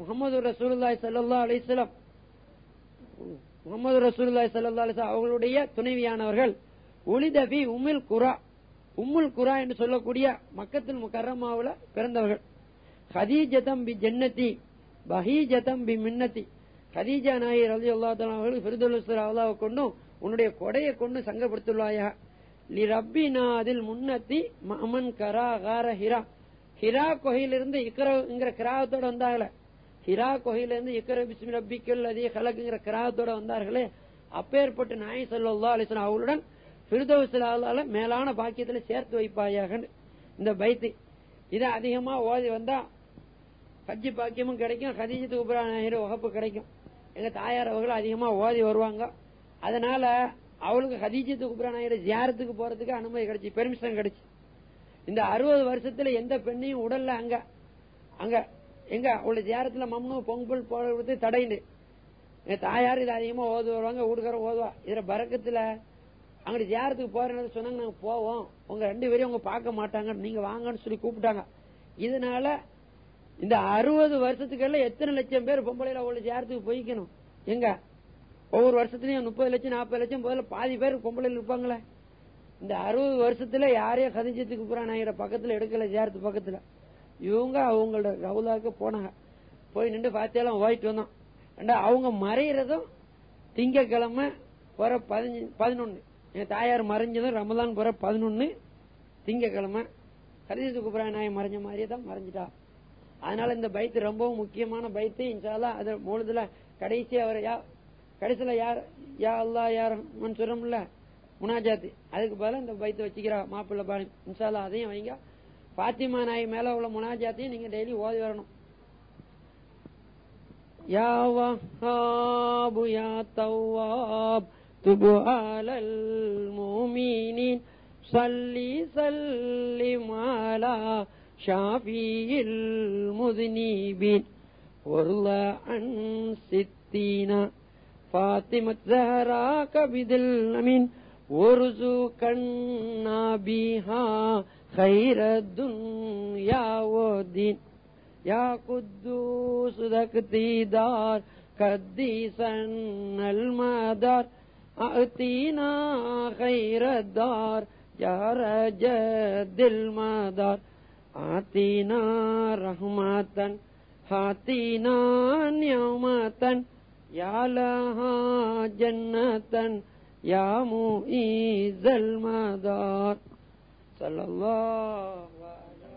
முகமது ரசூலுல்லாஹி ஸல்லல்லாஹு அலைஹி வஸல்லம் முகமது ரசூலுல்லாஹி ஸல்லல்லாஹு அலைஹி வஸல்லம் அவர்களுடைய துணைவியானவர்கள் உலிதபி உம்முல் குரா உம்முல் குரா என்று சொல்லக்கூடிய மக்கத்தில் முக்கரமாவுல பிறந்தவர்கள் ஹதீஜதம் பி ஜன்னதி பஹீஜதம் பி மின்னதி ஹதீஜா நாயி ரலி அல்லா அவர்கள் ஃபிர்துல் அல்லாவை கொண்டும் உன்னுடைய கொடையை கொண்டு சங்கப்படுத்துள்ளாயா லி ரப்பினா அதில் முன்னத்தி மமன் கரா கார ஹிரா ஹிரா கொகையிலிருந்து இக்கரங்கிற கிராகத்தோட வந்தாங்களே ஹிரா கொகையிலிருந்து இக்கர பிஸ்மி ரப்பிக்கல் அதே கலக்குங்கிற கிராகத்தோட வந்தார்களே அப்பேற்பட்ட நாய் சல்லா அலிஸ்லாம் அவளுடன் பிரிதோசிலால மேலான பாக்கியத்துல சேர்த்து வைப்பாயாக இந்த பைத்து இதை அதிகமா ஓதி வந்தா ஹஜ்ஜி பாக்கியமும் கிடைக்கும் ஹதீஜத்து உபரா நாயர் வகுப்பு கிடைக்கும் எங்க தாயார் அவர்கள் அதிகமா ஓதி வருவாங்க அதனால அவளுக்கு ஹதீஜத்து உபரா நாயர் ஜியாரத்துக்கு போறதுக்கு அனுமதி கிடைச்சு பெர்மிஷன் கிடைச்சு இந்த அறுபது வருஷத்துல எந்த பெண்ணையும் உடல்ல அங்க அங்க எங்க அவளுடைய ஜியாரத்துல மம்னு பொங்கல் போடுறது தடைண்டு எங்க தாயார் இது அதிகமா ஓது வருவாங்க ஊடுகாரம் ஓதுவா இதுல பறக்கத்துல அங்க ஜியாரத்துக்கு போறேன்னு சொன்னாங்க நாங்க போவோம் உங்க ரெண்டு பேரையும் அவங்க பார்க்க மாட்டாங்க நீங்க வாங்கன்னு சொல்லி கூப்பிட்டாங்க இதனால இந்த அறுபது வருஷத்துக்குள்ள எத்தனை லட்சம் பேர் பொம்பளையில அவளை ஜியாரத்துக்கு போய்க்கணும் எங்க ஒவ்வொரு வருஷத்துலயும் முப்பது லட்சம் நாற்பது லட்சம் போதில் பாதி பேர் பொம்பளையில் இருப்பாங்களே இந்த அறுபது வருஷத்துல யாரையும் கதிஞ்சத்துக்கு புறா நாயிர பக்கத்துல எடுக்கல ஜியாரத்து பக்கத்துல இவங்க அவங்களோட ரவுலாக்கு போனாங்க போய் நின்று பாத்தியாலும் ஓயிட்டு வந்தோம் ரெண்டா அவங்க மறைகிறதும் திங்கக்கிழமை போற பதினஞ்சு பதினொன்னு எங்க தாயார் மறைஞ்சதும் ரமதான் போற பதினொன்னு திங்கக்கிழமை கதிஜத்து குப்ரா நாய் மறைஞ்ச மாதிரியே தான் மறைஞ்சிட்டா அதனால இந்த பைத்து ரொம்பவும் முக்கியமான பைத்து இன்ஷால்லா அது மூலத்துல கடைசி அவர் யா கடைசியில யார் யா அல்லா யார் சொல்றோம்ல முனாஜாத்து அதுக்கு பதிலா இந்த பைத்து வச்சுக்கிறா மாப்பிள்ள பாணி இன்ஷால்லா அதையும் வைங்க பாத்திமா நாய் மேல உள்ள முனாஜாத்தையும் நீங்க டெய்லி ஓதி வரணும் யா வஹாபு யா தவ்வாப் تب على المؤمنين صلي سلم على شافي المذنبين وارضى عن ستين فاطمة زهراء كبد الأمين وارزقنا بها خير الدنيا والدين يا قدوس ذاك دار قديسا المدار أعطينا خير الدار يا رجد المدار آتينا رحمة هاتينا نعمة يا لها جنة يا مؤيز المدار صلى الله على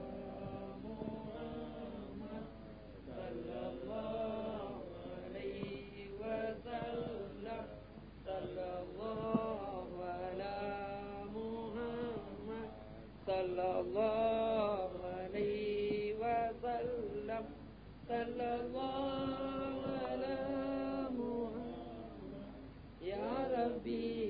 محمد صلى الله عليه وسلم صلى الله على محمد صلى الله عليه وسلم صلى الله على محمد يا ربي